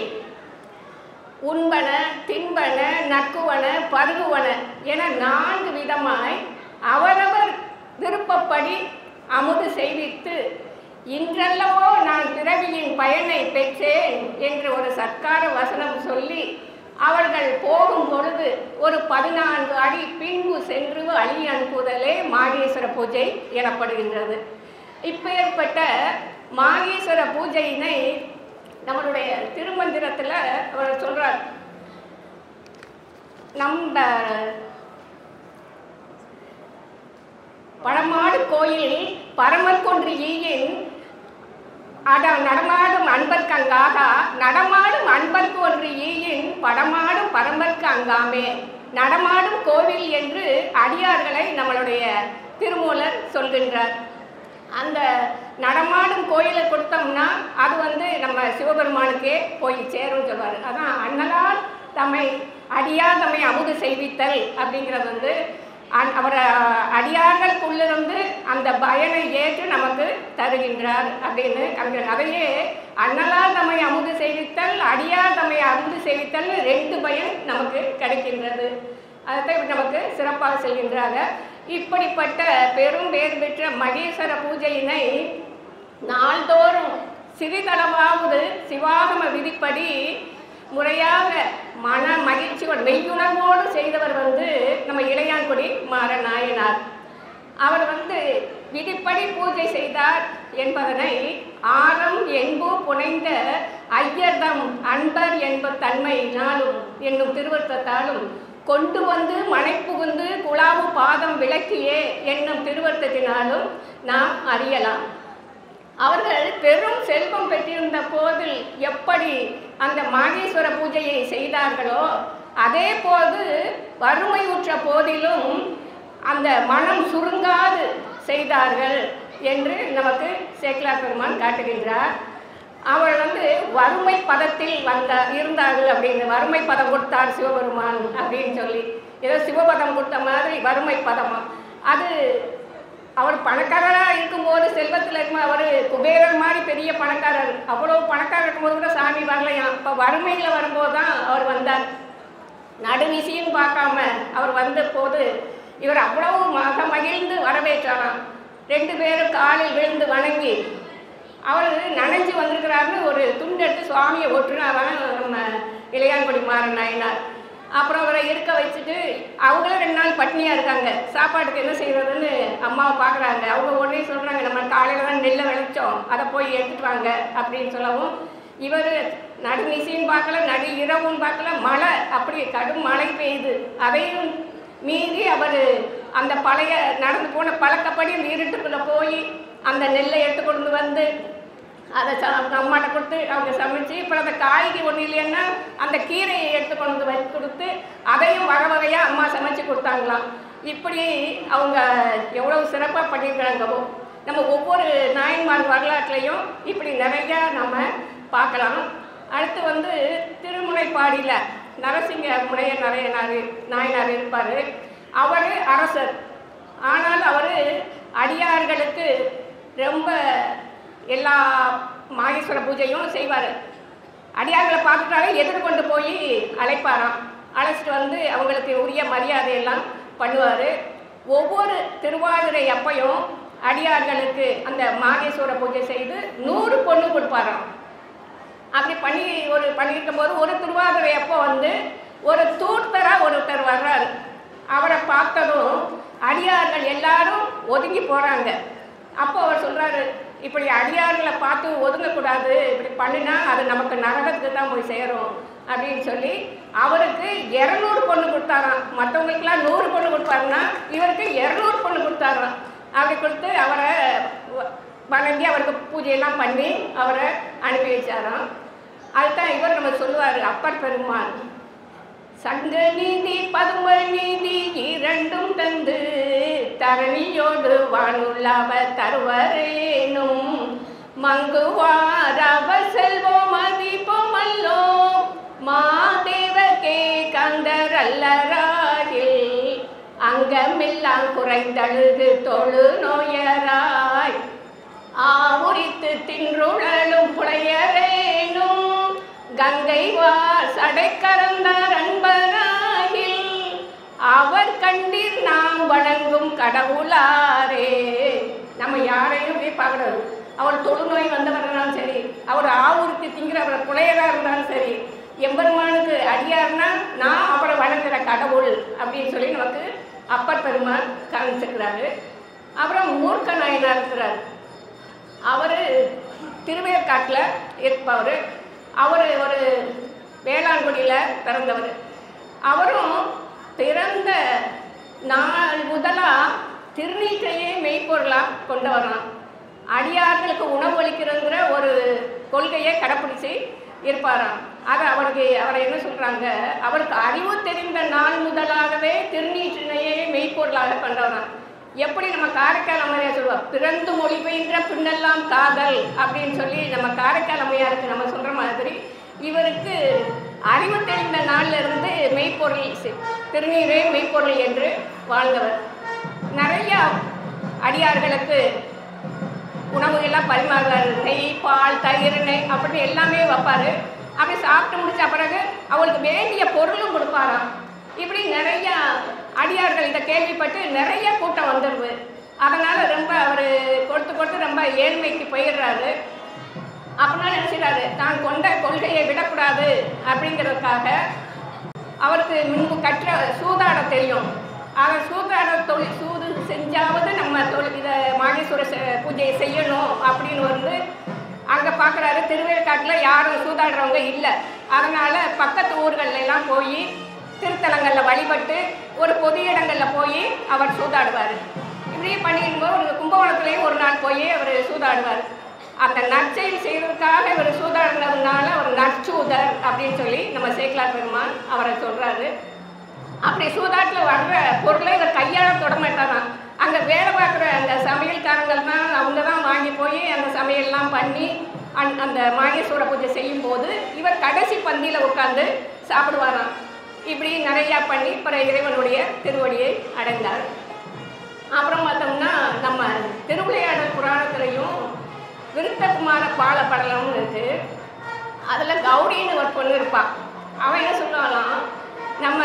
உண்பன தின்பன நக்குவன பருகுவன என நான்கு விதமாய் அவரவர் விருப்பப்படி அமுது செய்வித்து இன்றல்லவோ நான் பிறவியின் பயனை பெற்றேன் என்று ஒரு சர்க்கார வசனம் சொல்லி அவர்கள் போகும் பொழுது ஒரு பதினான்கு அடி பின்பு சென்று அழி அனுப்புதலே மாகேஸ்வர பூஜை எனப்படுகின்றது இப்பேற்பட்ட மாகேஸ்வர பூஜையினை நம்மளுடைய திருமந்திரத்தில் அவர் சொல்றார் நம்ம பழமாடு கோயில் பரமர் கொன்று ஈயின் அட நடமாடும் அன்பர்க்கு அங்காக நடமாடும் அன்பர்க்கு ஒன்று ஈயின் படமாடும் பரம்பர்க்கு அங்காமே நடமாடும் கோவில் என்று அடியார்களை நம்மளுடைய திருமூலர் சொல்கின்றார் அந்த நடமாடும் கோயிலை கொடுத்தோம்னா அது வந்து நம்ம சிவபெருமானுக்கே போய் சேரும் சொல்வார் அதான் அன்னதால் தம்மை அடியார் தம்மை அமுது செய்வித்தல் அப்படிங்கிறது வந்து அன்- அவர் அடியார்களுக்குள்ளிருந்து அந்த பயனை ஏற்று நமக்கு தருகின்றார் அப்படின்னு கவிஞர் அதையே அன்னலால் தம்மை அமுது செய்வித்தல் அடியார் தம்மை அமுது செய்வித்தல் ரெண்டு பயன் நமக்கு கிடைக்கின்றது அதைத்தான் இப்ப நமக்கு சிறப்பாக செல்கின்றாங்க இப்படிப்பட்ட பெரும் பேர் பெற்ற மகேஸ்வர பூஜையினை நாள்தோறும் சிறிதளவாவது சிவாகம விதிப்படி முறையாக மன மகிழ்ச்சியோடு மெய்யுணர்வோடு செய்தவர் வந்து நம்ம இளையான்குடி மாற நாயனார் அவர் வந்து விதிப்படி பூஜை செய்தார் என்பதனை ஆரம் என்பு புனைந்த ஐயர்தம் அன்பர் என்ப தன்மையினாலும் என்னும் திருவருத்தத்தாலும் கொண்டு வந்து மனை புகுந்து குழாவு பாதம் விளக்கியே என்னும் திருவருத்தத்தினாலும் நாம் அறியலாம் அவர்கள் பெரும் செல்வம் பெற்றிருந்த போதில் எப்படி அந்த மாகேஸ்வர பூஜையை செய்தார்களோ அதே போது வறுமையுற்ற போதிலும் அந்த மனம் சுருங்காது செய்தார்கள் என்று நமக்கு சேக்கலா பெருமான் காட்டுகின்றார் அவர் வந்து வறுமை பதத்தில் வந்த இருந்தார்கள் அப்படின்னு வறுமை பதம் கொடுத்தார் சிவபெருமான் அப்படின்னு சொல்லி ஏதோ சிவபதம் கொடுத்த மாதிரி வறுமை பதமா அது அவர் பணக்காரராக இருக்கும்போது செல்வத்தில் இருக்கும்போது அவர் குபேரர் மாதிரி பெரிய பணக்காரர் அவ்வளோ பணக்காரர் இருக்கும்போது கூட சாமி வரலையாம் இப்போ வறுமையில் வரும்போது தான் அவர் வந்தார் நடுநிசையும் பார்க்காம அவர் வந்த போது இவர் அவ்வளவு மக மகிழ்ந்து வரவேற்றாராம் ரெண்டு பேரும் காலில் விழுந்து வணங்கி அவர் நனைஞ்சு வந்திருக்கிறாருன்னு ஒரு துண்டு எடுத்து சுவாமியை ஒட்டுனாராம் நம்ம இளையான்குடி மாறன் நாயனார் அப்புறம் அவரை இருக்க வச்சுட்டு அவங்களும் ரெண்டு நாள் பட்னியாக இருக்காங்க சாப்பாட்டுக்கு என்ன செய்யறதுன்னு அம்மாவை பார்க்குறாங்க அவங்க உடனே சொல்கிறாங்க நம்ம காலையில் தான் நெல்லை விளைச்சோம் அதை போய் எடுத்துட்டு வாங்க அப்படின்னு சொல்லவும் இவர் நடுநிசையும் பார்க்கல நடு இரவும் பார்க்கல மழை அப்படி கடும் மழை பெய்யுது அதையும் மீறி அவர் அந்த பழைய நடந்து போன பழக்கப்படி அந்த இருட்டுக்குள்ளே போய் அந்த நெல்லை எடுத்து கொண்டு வந்து அதை ச அவங்க அம்மாட்ட கொடுத்து அவங்க சமைச்சு இப்போ அந்த காய்கறி ஒன்றும் இல்லைன்னா அந்த கீரையை எடுத்து கொண்டு வந்து வச்சு கொடுத்து அதையும் வகை வகையாக அம்மா சமைச்சு கொடுத்தாங்களாம் இப்படி அவங்க எவ்வளவு சிறப்பாக பண்ணியிருக்கிறாங்கவோ நம்ம ஒவ்வொரு நாயன்மார் வரலாற்றுலையும் இப்படி நிறையா நம்ம பார்க்கலாம் அடுத்து வந்து திருமுனைப்பாடியில் நரசிங்க முனைய நரையனார் நாயனார் இருப்பார் அவர் அரசர் ஆனால் அவர் அடியார்களுக்கு ரொம்ப எல்லா மாகேஸ்வர பூஜையும் செய்வார் அடியார்களை பார்த்துட்டாலே எதிர்கொண்டு போய் அழைப்பாராம் அழைச்சிட்டு வந்து அவங்களுக்கு உரிய மரியாதையெல்லாம் பண்ணுவார் ஒவ்வொரு திருவாதிரை அப்பையும் அடியார்களுக்கு அந்த மாகேஸ்வர பூஜை செய்து நூறு பொண்ணு கொடுப்பாராம் அப்படி பண்ணி ஒரு பண்ணியிருக்கும் போது ஒரு திருவாதிரை அப்போ வந்து ஒரு தூர்த்தரா ஒருத்தர் வர்றாரு அவரை பார்த்ததும் அடியார்கள் எல்லாரும் ஒதுங்கி போகிறாங்க அப்போ அவர் சொல்கிறாரு இப்படி அடியார்களை பார்த்து ஒதுங்கக்கூடாது இப்படி பண்ணினா அது நமக்கு நரகத்துக்கு தான் போய் சேரும் அப்படின்னு சொல்லி அவருக்கு இரநூறு பொண்ணு கொடுத்தாராம் மற்றவங்களுக்குலாம் நூறு பொண்ணு கொடுப்பாருன்னா இவருக்கு இரநூறு பொண்ணு கொடுத்தாராம் அப்படி கொடுத்து அவரை வ- வணங்கி அவருக்கு பூஜையெல்லாம் பண்ணி அவரை அனுப்பி வச்சாராம் அதுதான் இவர் நம்ம சொல்லுவார் அப்பர் பெருமான் சங்க நீதி பதும நீதி இரண்டும் தந்து தரணியோடு வானுள்ளவ தருவரேனும் மங்குவாரவ செல்வோம் மதிப்போமல்லோ மாதேவகே கந்தர் அல்லராகில் அங்கமெல்லாம் குறைந்தழுது தொழு நோயராய் ஆவுரித்து தின்றுழலும் புலையரேனும் கங்கை வார் சடைக்கரந்தார் அன்பராகில் அவர் கண்டீர் நாம் வணங்கும் கடவுளாரே நம்ம யாரையும் போய் பார்க்கறது அவர் தொழுநோய் வந்தவர் இருந்தாலும் சரி அவர் ஆவுரித்து திங்கிறவர் புலையராக இருந்தாலும் சரி எம்பெருமானுக்கு அடியார்னா நான் அவரை வணங்குற கடவுள் அப்படின்னு சொல்லி நமக்கு அப்பர் பெருமான் காமிச்சிருக்கிறாரு அப்புறம் மூர்க்க நாயனார் இருக்கிறார் அவர் திருவேற்காட்டில் இருப்பவர் அவர் ஒரு வேளாண்குடியில் பிறந்தவர் அவரும் பிறந்த நாள் முதலாக திருநீற்றையே மெய்ப்பொருளாக கொண்டு வரலாம் அடியார்களுக்கு உணவளிக்கிறங்கிற ஒரு கொள்கையை கடைப்பிடிச்சு இருப்பாராம் அது அவருக்கு அவரை என்ன சொல்கிறாங்க அவருக்கு அறிவு தெரிந்த நாள் முதலாகவே திருநீற்றினையே மெய்ப்பொருளாக கொண்டவராம் எப்படி நம்ம காரைக்கால் அம்மையார் சொல்லுவோம் பிறந்து மொழி பெய்ன்ற பின்னெல்லாம் காதல் அப்படின்னு சொல்லி நம்ம காரைக்கால் அம்மையாருக்கு நம்ம சொல்கிற மாதிரி இவருக்கு அறிவு தெரிந்த நாள்ல இருந்து மெய்ப்பொருள் சி- திருநீரே மெய்ப்பொருள் என்று வாழ்ந்தவர் நிறைய அடியார்களுக்கு உணவுகள்லாம் பரிமாறுவார் நெய் பால் தயிர் நெய் அப்படி எல்லாமே வைப்பார் அப்படி சாப்பிட்டு முடிச்ச பிறகு அவளுக்கு வேண்டிய பொருளும் கொடுப்பாராம் இப்படி நிறைய அடியார்கள் இதை கேள்விப்பட்டு நிறைய கூட்டம் வந்துடுது அதனால் ரொம்ப அவர் கொடுத்து கொடுத்து ரொம்ப ஏழ்மைக்கு போயிடுறாரு அப்படின்னா நினச்சிடாரு தான் கொண்ட கொள்கையை விடக்கூடாது அப்படிங்கிறதுக்காக அவருக்கு முன்பு கற்ற சூதாட தெரியும் அவர் சூதாட தொழில் சூது செஞ்சாவது நம்ம தொழில் இதை மாகேஸ்வர செ- பூஜையை செய்யணும் அப்படின்னு வந்து அங்கே பார்க்குறாரு திருவேற்காட்டில் யாரும் சூதாடுறவங்க இல்லை அதனால் பக்கத்து ஊர்கள்ல எல்லாம் போய் திருத்தலங்களில் வழிபட்டு ஒரு பொது இடங்களில் போய் அவர் சூதாடுவார் இப்படியே பண்ணிடும்போது ஒரு கும்பகோணத்துலேயும் ஒரு நாள் போய் அவர் சூதாடுவார் அந்த நற்செயல் செய்வதற்காக இவர் சூதாடினதுனால அவர் நற்சூதர் அப்படின்னு சொல்லி நம்ம சேக்கலார் பெருமான் அவரை சொல்றாரு அப்படி சூதாட்டில் வர்ற பொருளை இவர் கையாள தொட மாட்டாராம் அங்கே வேலை பார்க்குற அந்த சமையல்காரங்கள் தான் அவங்க தான் வாங்கி போய் அந்த சமையல்லாம் பண்ணி அந் அந்த மாகேஸ்வர பூஜை செய்யும்போது இவர் கடைசி பந்தியில் உட்காந்து சாப்பிடுவாராம் இப்படி நிறையா பண்ணி பிறகு இறைவனுடைய திருவடியை அடைந்தார் அப்புறம் பார்த்தோம்னா நம்ம திருவிளையாடல் புராணத்துலையும் விருத்தகுமார பால படலம்னு இருக்கு அதில் கௌரின்னு ஒரு பொண்ணு இருப்பாள் அவன் என்ன சொல்லுவாளாம் நம்ம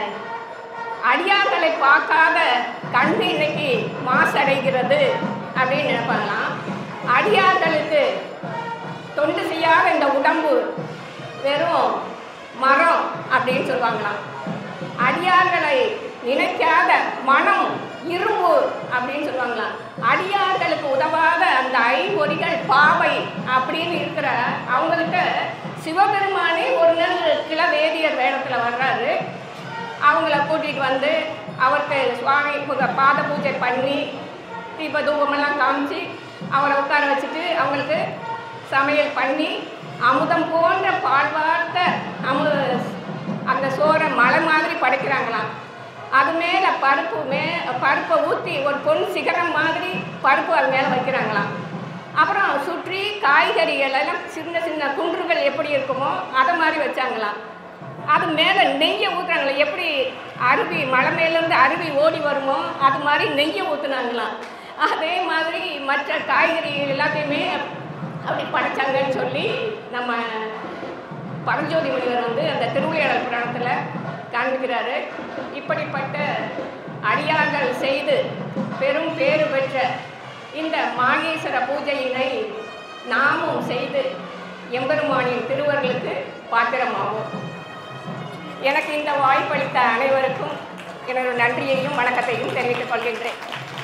அடியார்களை பார்க்காத கண்ணு இன்னைக்கு மாசடைகிறது அப்படின்னு நினைப்பாங்களாம் அடியார்களுக்கு தொண்டு செய்யாத இந்த உடம்பு வெறும் மரம் அப்படின்னு சொல்லுவாங்களாம் அடியார்களை நினைக்காத மனம் இரும்பு அப்படின்னு சொல்லுவாங்களாம் அடியார்களுக்கு உதவாத அந்த ஐம்பொறிகள் பாவை அப்படின்னு இருக்கிற அவங்கள்ட்ட சிவபெருமானே ஒரு நாள் கிளவேதியர் வேடத்தில் வர்றாரு அவங்கள கூட்டிகிட்டு வந்து அவருக்கு சுவாமி பு- பாத பூஜை பண்ணி தீப தூபமெல்லாம் காமிச்சு அவரை உட்கார வச்சுட்டு அவங்களுக்கு சமையல் பண்ணி அமுதம் போன்ற பால்வார்த்த அமு அந்த சோறை மலை மாதிரி படைக்கிறாங்களாம் அது மேலே பருப்பு மே பருப்பை ஊற்றி ஒரு பொன் சிகரம் மாதிரி பருப்பு அது மேலே வைக்கிறாங்களாம் அப்புறம் சுற்றி காய்கறிகள் எல்லாம் சின்ன சின்ன குன்றுகள் எப்படி இருக்குமோ அதை மாதிரி வச்சாங்களாம் அது மேலே நெய்யை ஊற்றுறாங்களே எப்படி அருவி மலை மேலேருந்து அருவி ஓடி வருமோ அது மாதிரி நெய்யை ஊற்றுனாங்களாம் அதே மாதிரி மற்ற காய்கறிகள் எல்லாத்தையுமே அப்படி படைச்சாங்கன்னு சொல்லி நம்ம பரஞ்சோதி முனிவர் வந்து அந்த திருவிளையாடல் புராணத்தில் காண்பிக்கிறாரு இப்படிப்பட்ட அடியார்கள் செய்து பெரும் பேறு பெற்ற இந்த மாகேஸ்வர பூஜையினை நாமும் செய்து எம்பெருமானின் திருவர்களுக்கு பாத்திரமாகும் எனக்கு இந்த வாய்ப்பளித்த அனைவருக்கும் எனது நன்றியையும் வணக்கத்தையும் தெரிவித்துக் கொள்கின்றேன்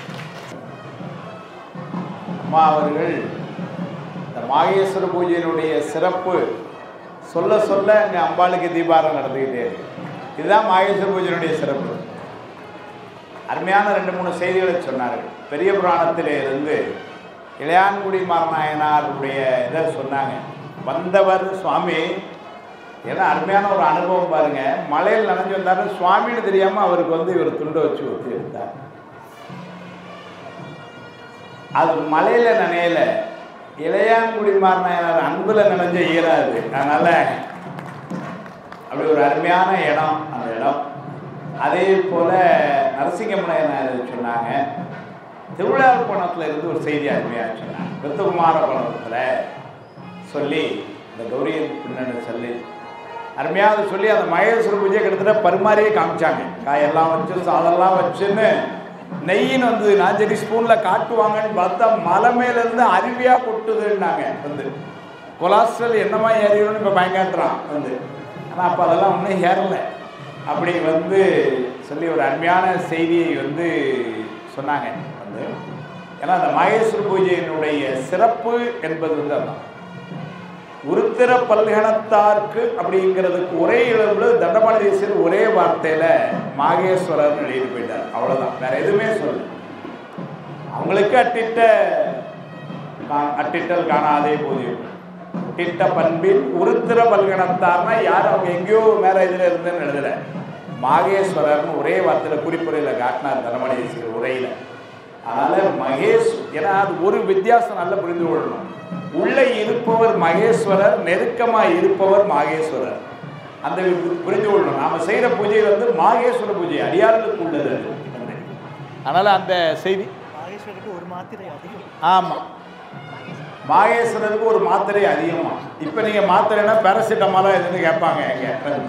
அம்மா அவர்கள் இந்த மாகேஸ்வர பூஜையினுடைய சிறப்பு சொல்ல சொல்ல இங்கே அம்பாளுக்கு தீபாரம் நடந்துக்கிட்டே இருக்கு இதுதான் மாகேஸ்வர பூஜையினுடைய சிறப்பு அருமையான ரெண்டு மூணு செய்திகளை சொன்னார்கள் பெரிய புராணத்திலே இருந்து இளையான்குடி மாரநாயனாருடைய இதை சொன்னாங்க வந்தவர் சுவாமி ஏன்னா அருமையான ஒரு அனுபவம் பாருங்க மலையில் நனைஞ்சு வந்தாரு சுவாமின்னு தெரியாம அவருக்கு வந்து இவர் துண்டை வச்சு ஊற்றி எடுத்தார் அது மலையில நனையல இளையான்குடி மாரநாயனார் அன்புல நனைஞ்ச ஈராது அதனால அப்படி ஒரு அருமையான இடம் அந்த இடம் அதே போல நரசிங்கமலையனார் சொன்னாங்க திருவிழாப்பணத்தில் இருந்து ஒரு செய்தி அருமையாக சொன்னாங்க விருத்தகுமார பணத்தில் சொல்லி இந்த கௌரியன் பின்னணி சொல்லி அருமையாக அதை சொல்லி அந்த மகேஸ்வர பூஜை கிட்டத்தட்ட பரிமாறியே காமிச்சாங்க காயெல்லாம் வச்சு சாதெல்லாம் வச்சுன்னு நெய்யின்னு வந்து நான் சரி ஸ்பூனில் காட்டுவாங்கன்னு பார்த்தா மலை மேலேருந்து அருவியாக கொட்டுதுன்னாங்க வந்து கொலாஸ்ட்ரல் என்னமா ஏறிடும்னு இப்போ பயங்காட்டுறான் வந்து ஆனால் அப்போ அதெல்லாம் ஒன்றும் ஏறலை அப்படி வந்து சொல்லி ஒரு அருமையான செய்தியை வந்து சொன்னாங்க வந்து ஏன்னா அந்த மகேஸ்வர பூஜையினுடைய சிறப்பு என்பது வந்து அதான் உருத்திர பல்கணத்தார்க்கு அப்படிங்கிறதுக்கு ஒரே அளவில் தண்டபாணி தேசியர் ஒரே வார்த்தையில மாகேஸ்வரர் எழுதி போயிட்டார் அவ்வளவுதான் வேற எதுவுமே சொல்லு அவங்களுக்கு அட்டிட்ட கா- அட்டிட்டல் காணாதே போதியும் திட்ட பண்பில் உருத்திர பல்கணத்தார்னா யார் அவங்க எங்கேயோ மேல இதுல இருந்துன்னு எழுதல மாகேஸ்வரர்னு ஒரே வார்த்தையில குறிப்புரையில காட்டினார் தனமணி தேசியர் உரையில அதனால மகேஷ் ஏன்னா அது ஒரு வித்தியாசம் நல்லா புரிந்து கொள்ளணும் உள்ளே இருப்பவர் மகேஸ்வரர் நெருக்கமா இருப்பவர் மாகேஸ்வரர் அந்த வி- புரிந்து கொள்ளணும் நாம செய்யற பூஜை வந்து மாகேஸ்வர பூஜை அடியார்களுக்கு உள்ளது அது. அதனால அந்த செய்தி நாகேஸ்வருக்கு ஒரு மாத்திரை அதிகம் ஆமாம் மாகேஸ்வரருக்கு ஒரு மாத்திரை அதிகமா இப்போ நீங்கள் மாத்திரைனா பேராசிட்டமாலா எதுன்னு கேட்பாங்க எங்க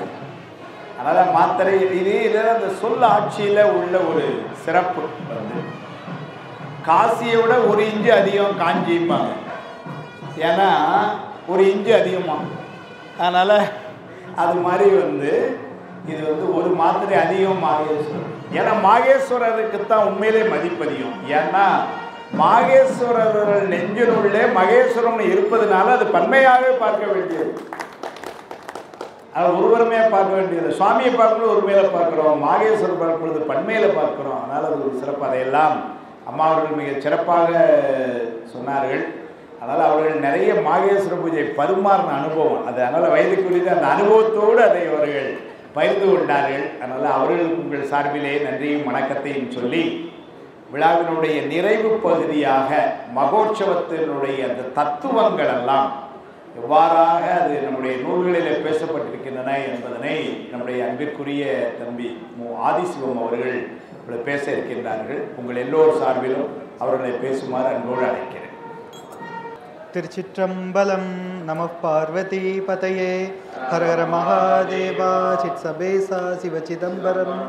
அதனால் மாத்திரை இது இதில் அந்த சொல் ஆட்சியில் உள்ள ஒரு சிறப்பு வந்து காசியை விட ஒரு இன்ச்சு அதிகம் காஞ்சிம்பாங்க ஏன்னா ஒரு இன்ச்சு அதிகமாக அதனால் அது மாதிரி வந்து இது வந்து ஒரு மாத்திரை அதிகம் மாகேஸ்வரர் ஏன்னா மாகேஸ்வரருக்கு தான் உண்மையிலே மதிப்பதிகம் ஏன்னா மாகேஸ்வரர்கள் நெஞ்சினுள்ளே மகேஸ்வரம் இருப்பதனால அது பன்மையாகவே பார்க்க வேண்டியது அது ஒருவருமையாக பார்க்க வேண்டியது சுவாமியை பார்க்கும்போது ஒருமையில பார்க்குறோம் மாகேஸ்வரர் பார்க்கும்பொழுது பன்மையில் பார்க்குறோம் அதனால் அது ஒரு சிறப்பு அதையெல்லாம் அம்மா அவர்கள் மிக சிறப்பாக சொன்னார்கள் அதனால் அவர்கள் நிறைய மாகேஸ்வர பூஜை பரிமாறின அனுபவம் அது அதனால் வயது குறித்து அந்த அனுபவத்தோடு அதை அவர்கள் பகிர்ந்து கொண்டார்கள் அதனால் அவர்களுக்கு உங்கள் சார்பிலே நன்றியும் வணக்கத்தையும் சொல்லி விழாவினுடைய நிறைவு பகுதியாக மகோற்சவத்தினுடைய அந்த தத்துவங்கள் எல்லாம் எவ்வாறாக அது நம்முடைய நூல்களிலே பேசப்பட்டிருக்கின்றன என்பதனை நம்முடைய அன்பிற்குரிய தம்பி மு ஆதிசிவம் அவர்கள் இப்பொழுது பேச இருக்கின்றார்கள் உங்கள் எல்லோர் சார்பிலும் அவர்களை பேசுமாறு அன்போடு அழைக்கிறேன் திருச்சிற்றம்பலம் நம பார்வதி பதையே ஹர ஹர மகாதேவா சித் சபேசா சிவ சிதம்பரம்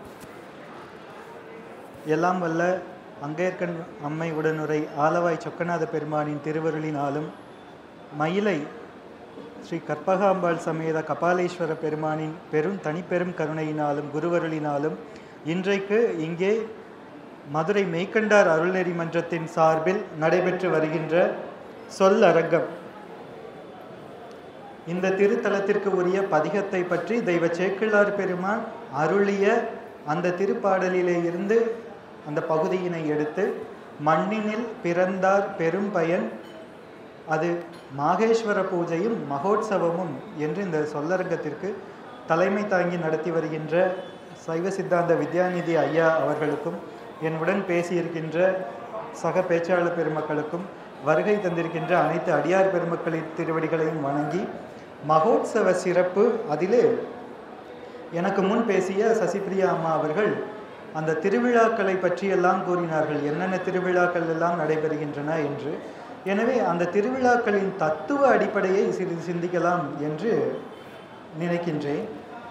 எல்லாம் வல்ல அங்கேற்கண் அம்மை உடனுரை ஆலவாய் சொக்கநாத பெருமானின் திருவருளினாலும் மயிலை ஸ்ரீ கற்பகாம்பாள் சமேத கபாலீஸ்வர பெருமானின் பெரும் தனிப்பெரும் கருணையினாலும் குருவருளினாலும் இன்றைக்கு இங்கே மதுரை மெய்கண்டார் அருள்நெறி மன்றத்தின் சார்பில் நடைபெற்று வருகின்ற சொல் அரங்கம் இந்த திருத்தலத்திற்கு உரிய பதிகத்தை பற்றி தெய்வ சேக்கிழார் பெருமான் அருளிய அந்த திருப்பாடலிலே இருந்து அந்த பகுதியினை எடுத்து மண்ணினில் பிறந்தார் பெரும் பயன் அது மாகேஸ்வர பூஜையும் மகோத்சவமும் என்று இந்த சொல்லரங்கத்திற்கு தலைமை தாங்கி நடத்தி வருகின்ற சைவ சித்தாந்த வித்யாநிதி ஐயா அவர்களுக்கும் என்னுடன் பேசியிருக்கின்ற சக பேச்சாளர் பெருமக்களுக்கும் வருகை தந்திருக்கின்ற அனைத்து அடியார் பெருமக்களின் திருவடிகளையும் வணங்கி மகோத்சவ சிறப்பு அதிலே எனக்கு முன் பேசிய சசிபிரியா அம்மா அவர்கள் அந்த திருவிழாக்களை பற்றியெல்லாம் கூறினார்கள் என்னென்ன திருவிழாக்கள் எல்லாம் நடைபெறுகின்றன என்று எனவே அந்த திருவிழாக்களின் தத்துவ அடிப்படையை சிறிது சிந்திக்கலாம் என்று நினைக்கின்றேன்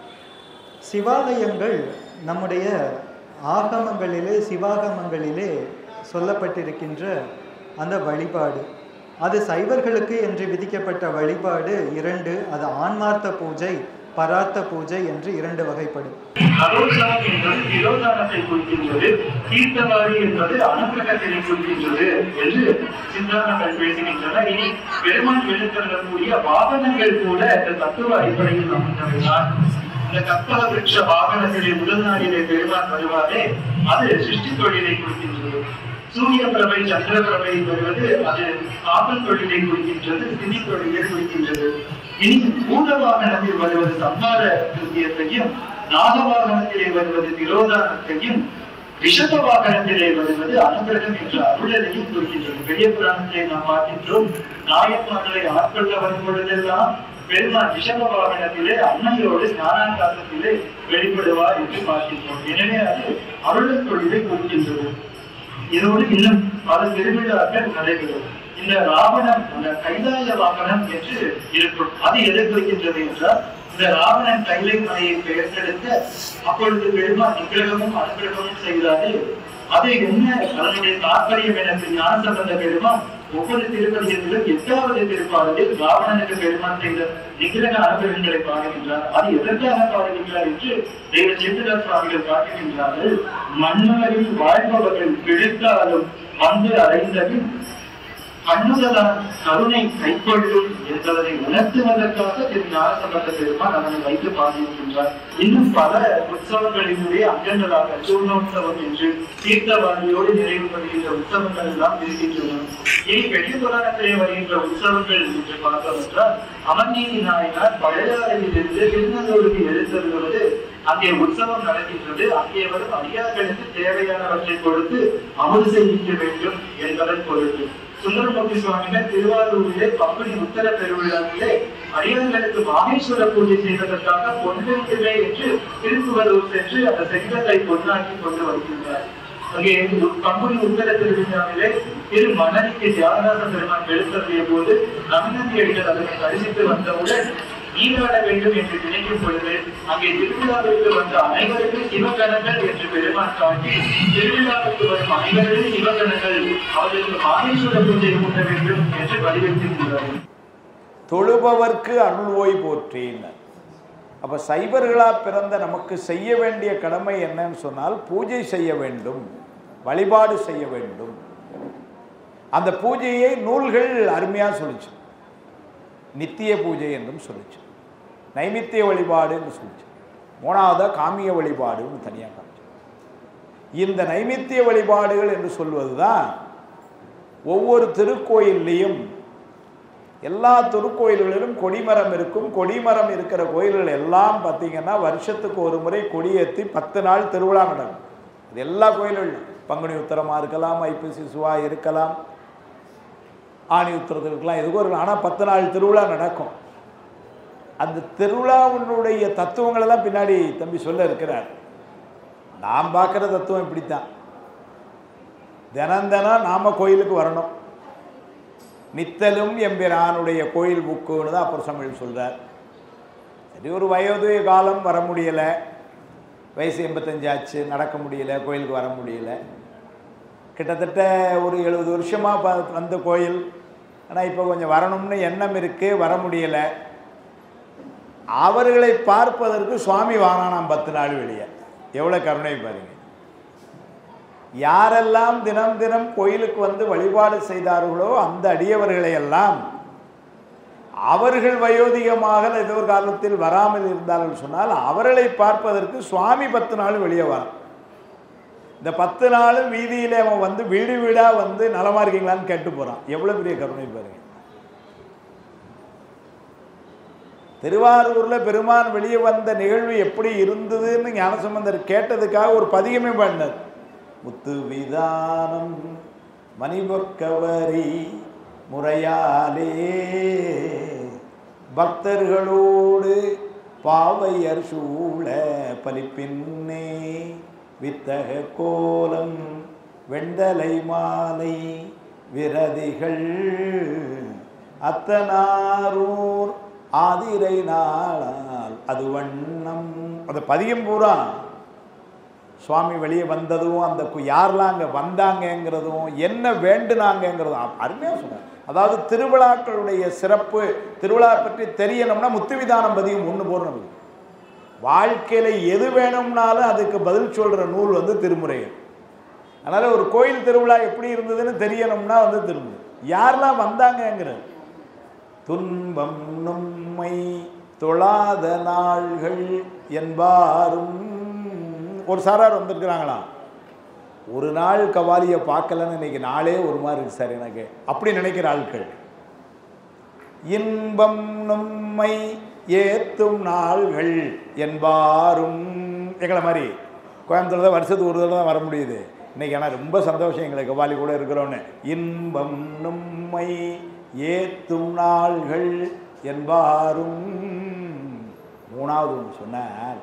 சிவாலயங்கள் நம்முடைய ஆகமங்களிலே சிவாகமங்களிலே சொல்லப்பட்டிருக்கின்ற அந்த வழிபாடு அது சைவர்களுக்கு என்று விதிக்கப்பட்ட வழிபாடு இரண்டு அது ஆன்மார்த்த பூஜை பரார்த்த பூஜை என்று இரண்டு வகைப்படும் கலோத்சவம் என்பது திரோதானத்தை குறிக்கின்றது தீர்த்தவாரி என்பது அனுகிரகத்தினை குறிக்கின்றது என்று சிந்தாந்தங்கள் பேசுகின்றன இனி பெருமான் எழுத்தரக்கூடிய வாகனங்கள் கூட இந்த தத்துவ அடிப்படையில் அமைந்தவைதான் இந்த கற்பக விருட்ச வாகனத்திலே முதல் நாளிலே பெருமான் வருவாரே அது சிருஷ்டி தொழிலை குறிக்கின்றது சூரிய பிரபை சந்திர பிரபை வருவது அது காவல் தொழிலை குறிக்கின்றது சினி தொழிலை குறிக்கின்றது இனி பூத வாகனத்தில் வருவது சம்மார கிருத்தியத்தையும் நாக வாகனத்திலே வருவது திரோதானத்தையும் ரிஷப வாகனத்திலே வருவது அனுகிரகம் என்ற அருளதையும் குறிக்கின்றது பெரிய புராணத்திலே நாம் பார்க்கின்றோம் நாயன்மார்களை ஆட்கொள்ள வரும் பொழுதெல்லாம் பெருமான் ரிஷப வாகனத்திலே அன்னையோடு ஞானாகாசத்திலே வெளிப்படுவார் என்று பார்க்கின்றோம் எனவே அது அருளத் தொழிலை குறிக்கின்றது இதோடு இன்னும் பல திருவிழாக்கள் நடைபெறும் இந்த ராவணன் அந்த கைலாய வாகனம் என்று இருக்கும் அது எதை குறிக்கின்றது என்றால் இந்த ராவணன் கைலை மலையை பெயர்த்தெடுக்க அப்பொழுது பெருமான் நிகிரகமும் அனுகிரகமும் செய்தாரே அது என்ன அதனுடைய தாற்பயம் எனக்கு ஞான சம்பந்த பெருமான் ஒவ்வொரு திருப்பதியத்திலும் எட்டாவது திருப்பாடலில் ராவணனுக்கு பெருமான் செய்த நிகிரக அனுபவங்களை பாடுகின்றார் அது எதற்காக பாடுகின்றார் என்று தெய்வ சிந்தர சுவாமிகள் காட்டுகின்றார்கள் மன்னரில் வாழ்பவர்கள் பிழைத்தாலும் வந்து அடைந்தபின் கண்ணுதலான் கருணை கைக்கொள்ளும் என்பதனை உணர்த்துவதற்காக திரு ஞானசம்பந்த பெருமான் அதனை வைத்து பாடியிருக்கின்றார் இன்னும் பல உற்சவங்களினுடைய அங்கங்களாக சூர்ணோற்சவம் என்று தீர்த்தவாணியோடு நிறைவு பெறுகின்ற உற்சவங்கள் எல்லாம் இருக்கின்றன இனி பெரிய புராணத்திலே வருகின்ற உற்சவங்கள் என்று பார்த்தோம் என்றால் அமர்நீதி நாயனார் பழையாறையிலிருந்து திருநெல்லூருக்கு எழுந்தருள்வது அங்கே உற்சவம் நடக்கின்றது அங்கே வரும் அடியார்களுக்கு தேவையானவற்றை கொடுத்து அமுது செய்கின்ற வேண்டும் என்பதன் பொருட்டு சுந்தரமூர்த்தி சுவாமிகள் திருவாரூரிலே பங்குனி உத்தர பெருவிழாவிலே அடியார்களுக்கு மாகேஸ்வர பூஜை செய்வதற்காக பொன்னிலே என்று திருப்புவலூர் சென்று அந்த செங்கலை பொன்னாக்கி கொண்டு வருகின்றார் அங்கே பங்குனி உத்தர திருவிழாவிலே திரு மணலிக்கு தியாகராஜ பெருமான் எழுத்தறிய போது ரமணந்தி அடிகள் அதனை தரிசித்து வந்தவுடன் நீராட வேண்டும் என்று நினைக்கும் பொழுது அங்கே திருவிழாவிற்கு வந்த அனைவருக்கும் சிவகணங்கள் என்று பெருமான் காட்டி திருவிழாவுக்கு வரும் அனைவருக்கும் சிவகணங்கள் அவர்களுக்கு மாகேஸ்வர பூஜை ஊட்ட வேண்டும் என்று வலியுறுத்தியுள்ளார்கள் தொழுபவர்க்கு அருள்வோய் போற்றேன் அப்ப சைவர்களா பிறந்த நமக்கு செய்ய வேண்டிய கடமை என்னன்னு சொன்னால் பூஜை செய்ய வேண்டும் வழிபாடு செய்ய வேண்டும் அந்த பூஜையை நூல்கள் அருமையா சொல்லுச்சு நித்திய பூஜை என்றும் சொல்லுச்சு நைமித்திய வழிபாடு என்று சொல்லுச்சு மூணாவதா காமிய வழிபாடுன்னு தனியாக காமிச்சு இந்த நைமித்திய வழிபாடுகள் என்று சொல்வதுதான் ஒவ்வொரு திருக்கோயில்லையும் எல்லா திருக்கோயில்களிலும் கொடிமரம் இருக்கும் கொடிமரம் இருக்கிற கோயில்கள் எல்லாம் பார்த்தீங்கன்னா வருஷத்துக்கு ஒரு முறை கொடியேற்றி பத்து நாள் திருவிழா நடக்கும் இது எல்லா கோயில்களிலும் பங்குனி உத்தரமாக இருக்கலாம் ஐப்பசி சுவா இருக்கலாம் ஆணி உத்தரத்தில் இருக்கலாம் எதுக்கும் இருக்கலாம் ஆனால் பத்து நாள் திருவிழா நடக்கும் அந்த திருவிழாவினுடைய தத்துவங்கள் எல்லாம் பின்னாடி தம்பி சொல்ல இருக்கிறார் நாம் பார்க்குற தத்துவம் இப்படித்தான் தினம் தினம் நாம கோயிலுக்கு வரணும் நித்தலும் எம்பிரானுடைய கோயில் புக்குன்னு தான் அப்புறம் சமையல் சொல்கிறார் சரி ஒரு வயது காலம் வர முடியலை வயசு எண்பத்தஞ்சு ஆச்சு நடக்க முடியல கோயிலுக்கு வர முடியல கிட்டத்தட்ட ஒரு எழுபது வருஷமாக ப வந்த கோயில் ஆனால் இப்போ கொஞ்சம் வரணும்னு எண்ணம் இருக்குது வர முடியலை அவர்களை பார்ப்பதற்கு சுவாமி வாங்கினாம் பத்து நாள் வெளியே எவ்வளோ கருணை பாருங்க யாரெல்லாம் தினம் தினம் கோயிலுக்கு வந்து வழிபாடு செய்தார்களோ அந்த அடியவர்களை எல்லாம் அவர்கள் வயோதிகமாக ஏதோ ஒரு காலத்தில் வராமல் இருந்தார்கள் சொன்னால் அவர்களை பார்ப்பதற்கு சுவாமி பத்து நாள் வெளியே வரான் இந்த பத்து நாளும் வீதியிலே அவன் வந்து வீடு வீடா வந்து நலமா இருக்கீங்களான்னு கேட்டு போறான் எவ்வளவு பெரிய கருணை பாருங்க திருவாரூர்ல பெருமான் வெளியே வந்த நிகழ்வு எப்படி இருந்ததுன்னு ஞானசம்பந்தர் கேட்டதுக்காக ஒரு பதிகமே பண்ணார் முத்து விதானம் மணிபொற்கவரி முறையாலே பக்தர்களோடு பாவையர் சூழ பலிப்பின்னே வித்தக கோலம் வெண்தலை மாலை விரதிகள் அத்தனாரூர் ஆதிரை நாளால் அது வண்ணம் அந்த பதியம் பூரா சுவாமி வெளியே வந்ததும் அந்த கு- யாரெல்லாம் அங்கே வந்தாங்கங்கிறதும் என்ன வேண்டுனாங்கங்கிறதும் அ- அருமையாக சொன்னார் அதாவது திருவிழாக்களுடைய சிறப்பு திருவிழா பற்றி தெரியணும்னா முத்துவிதானம் பதியும் ஒன்று போகிற நமக்கு வாழ்க்கையில் எது வேணும்னாலும் அதுக்கு பதில் சொல்கிற நூல் வந்து திருமுறைகள் அதனால் ஒரு கோயில் திருவிழா எப்படி இருந்ததுன்னு தெரியணும்னா வந்து திருமுறை யாரெல்லாம் வந்தாங்கங்கிறது துன்பம் நம்மை தொழாத நாள்கள் என்பாரும் ஒரு சாரார் வந்திருக்கிறாங்களாம் ஒரு நாள் கவாலியை பார்க்கலன்னு இன்னைக்கு நாளே ஒரு மாதிரி இருக்கு சார் எனக்கு அப்படி நினைக்கிற ஆட்கள் இன்பம் நம்மை ஏத்தும் நாள்கள் என்பாரும் எங்களை மாதிரி கோயம்புத்தூர் தான் வருஷத்துக்கு ஒரு தடவை தான் வர முடியுது இன்னைக்கு ஆனால் ரொம்ப சந்தோஷம் எங்களுக்கு கவாலி கூட இருக்கிறோன்னு இன்பம் நம்மை ஏத்தும் நாள்கள் என்பாரும் மூணாவது ஒன்று சொன்னார்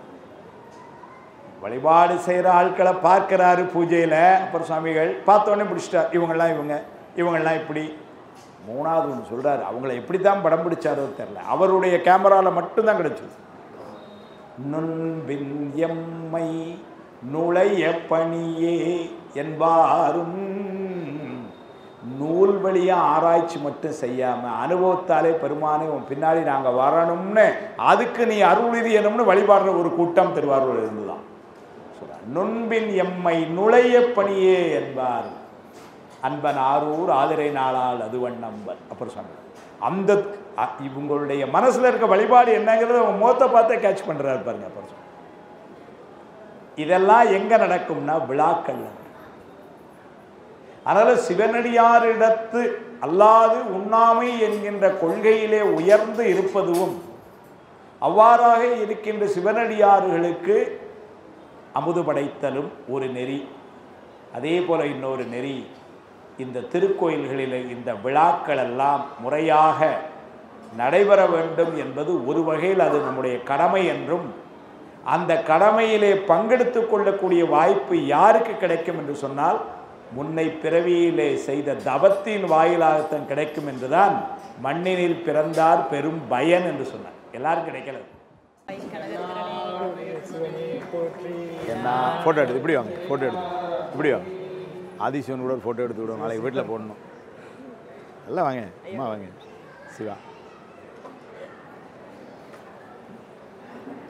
வழிபாடு செய்கிற ஆட்களை பார்க்கிறாரு பூஜையில் அப்புறம் சுவாமிகள் பார்த்தோன்னே பிடிச்சிட்டார் இவங்கெல்லாம் இவங்க இவங்கெல்லாம் இப்படி மூணாவது ஒன்று சொல்கிறாரு அவங்கள எப்படி தான் படம் பிடிச்சாரோ தெரில அவருடைய கேமராவில் மட்டும்தான் கிடைச்சது நுண்பின் எம்மை நுழைய பணியே என்பாரும் நூல் வழியாக ஆராய்ச்சி மட்டும் செய்யாமல் அனுபவத்தாலே பெருமானே உன் பின்னாடி நாங்கள் வரணும்னு அதுக்கு நீ அருள் எனும்னு வழிபாடுற ஒரு கூட்டம் திருவாரூர் இருந்துதான் சொல்றார். நுண்பின் எம்மை நுழைய பணியே என்பார் அன்பன் ஆரூர் ஆதிரை நாளால் அதுவன் நம்பன் அப்புறம் சொன்னார் அந்த அ- இவங்களுடைய மனசுல இருக்க வழிபாடு என்னங்கிறத அவங்க முகத்தை பார்த்தே கேட்ச் பண்றாரு பாருங்க அப்புறம் சொன்னார். இதெல்லாம் எங்க நடக்கும்னா விழாக்கள்ல அதனால சிவனடியாரிடத்து அல்லாது உண்ணாமை என்கின்ற கொள்கையிலே உயர்ந்து இருப்பதும் அவ்வாறாக இருக்கின்ற சிவனடியார்களுக்கு அமுது படைத்தலும் ஒரு நெறி அதே போல இன்னொரு நெறி இந்த திருக்கோயில்களில் இந்த விழாக்கள் எல்லாம் முறையாக நடைபெற வேண்டும் என்பது ஒரு வகையில் அது நம்முடைய கடமை என்றும் அந்த கடமையிலே பங்கெடுத்து கொள்ளக்கூடிய வாய்ப்பு யாருக்கு கிடைக்கும் என்று சொன்னால் முன்னை பிறவியிலே செய்த தவத்தின் வாயிலாகத்தான் கிடைக்கும் என்றுதான் மண்ணினில் பிறந்தார் பெரும் பயன் என்று சொன்னார் எல்லாரும் கிடைக்கல என்ன ஃபோட்டோ எடுத்து இப்படி வாங்க ஃபோட்டோ எடுத்து இப்படி வாங்க ஆதிசிவன் கூட ஒரு ஃபோட்டோ எடுத்து விடுவோம் நாளைக்கு வீட்டில் போடணும் எல்லாம் வாங்க அம்மா வாங்க சிவா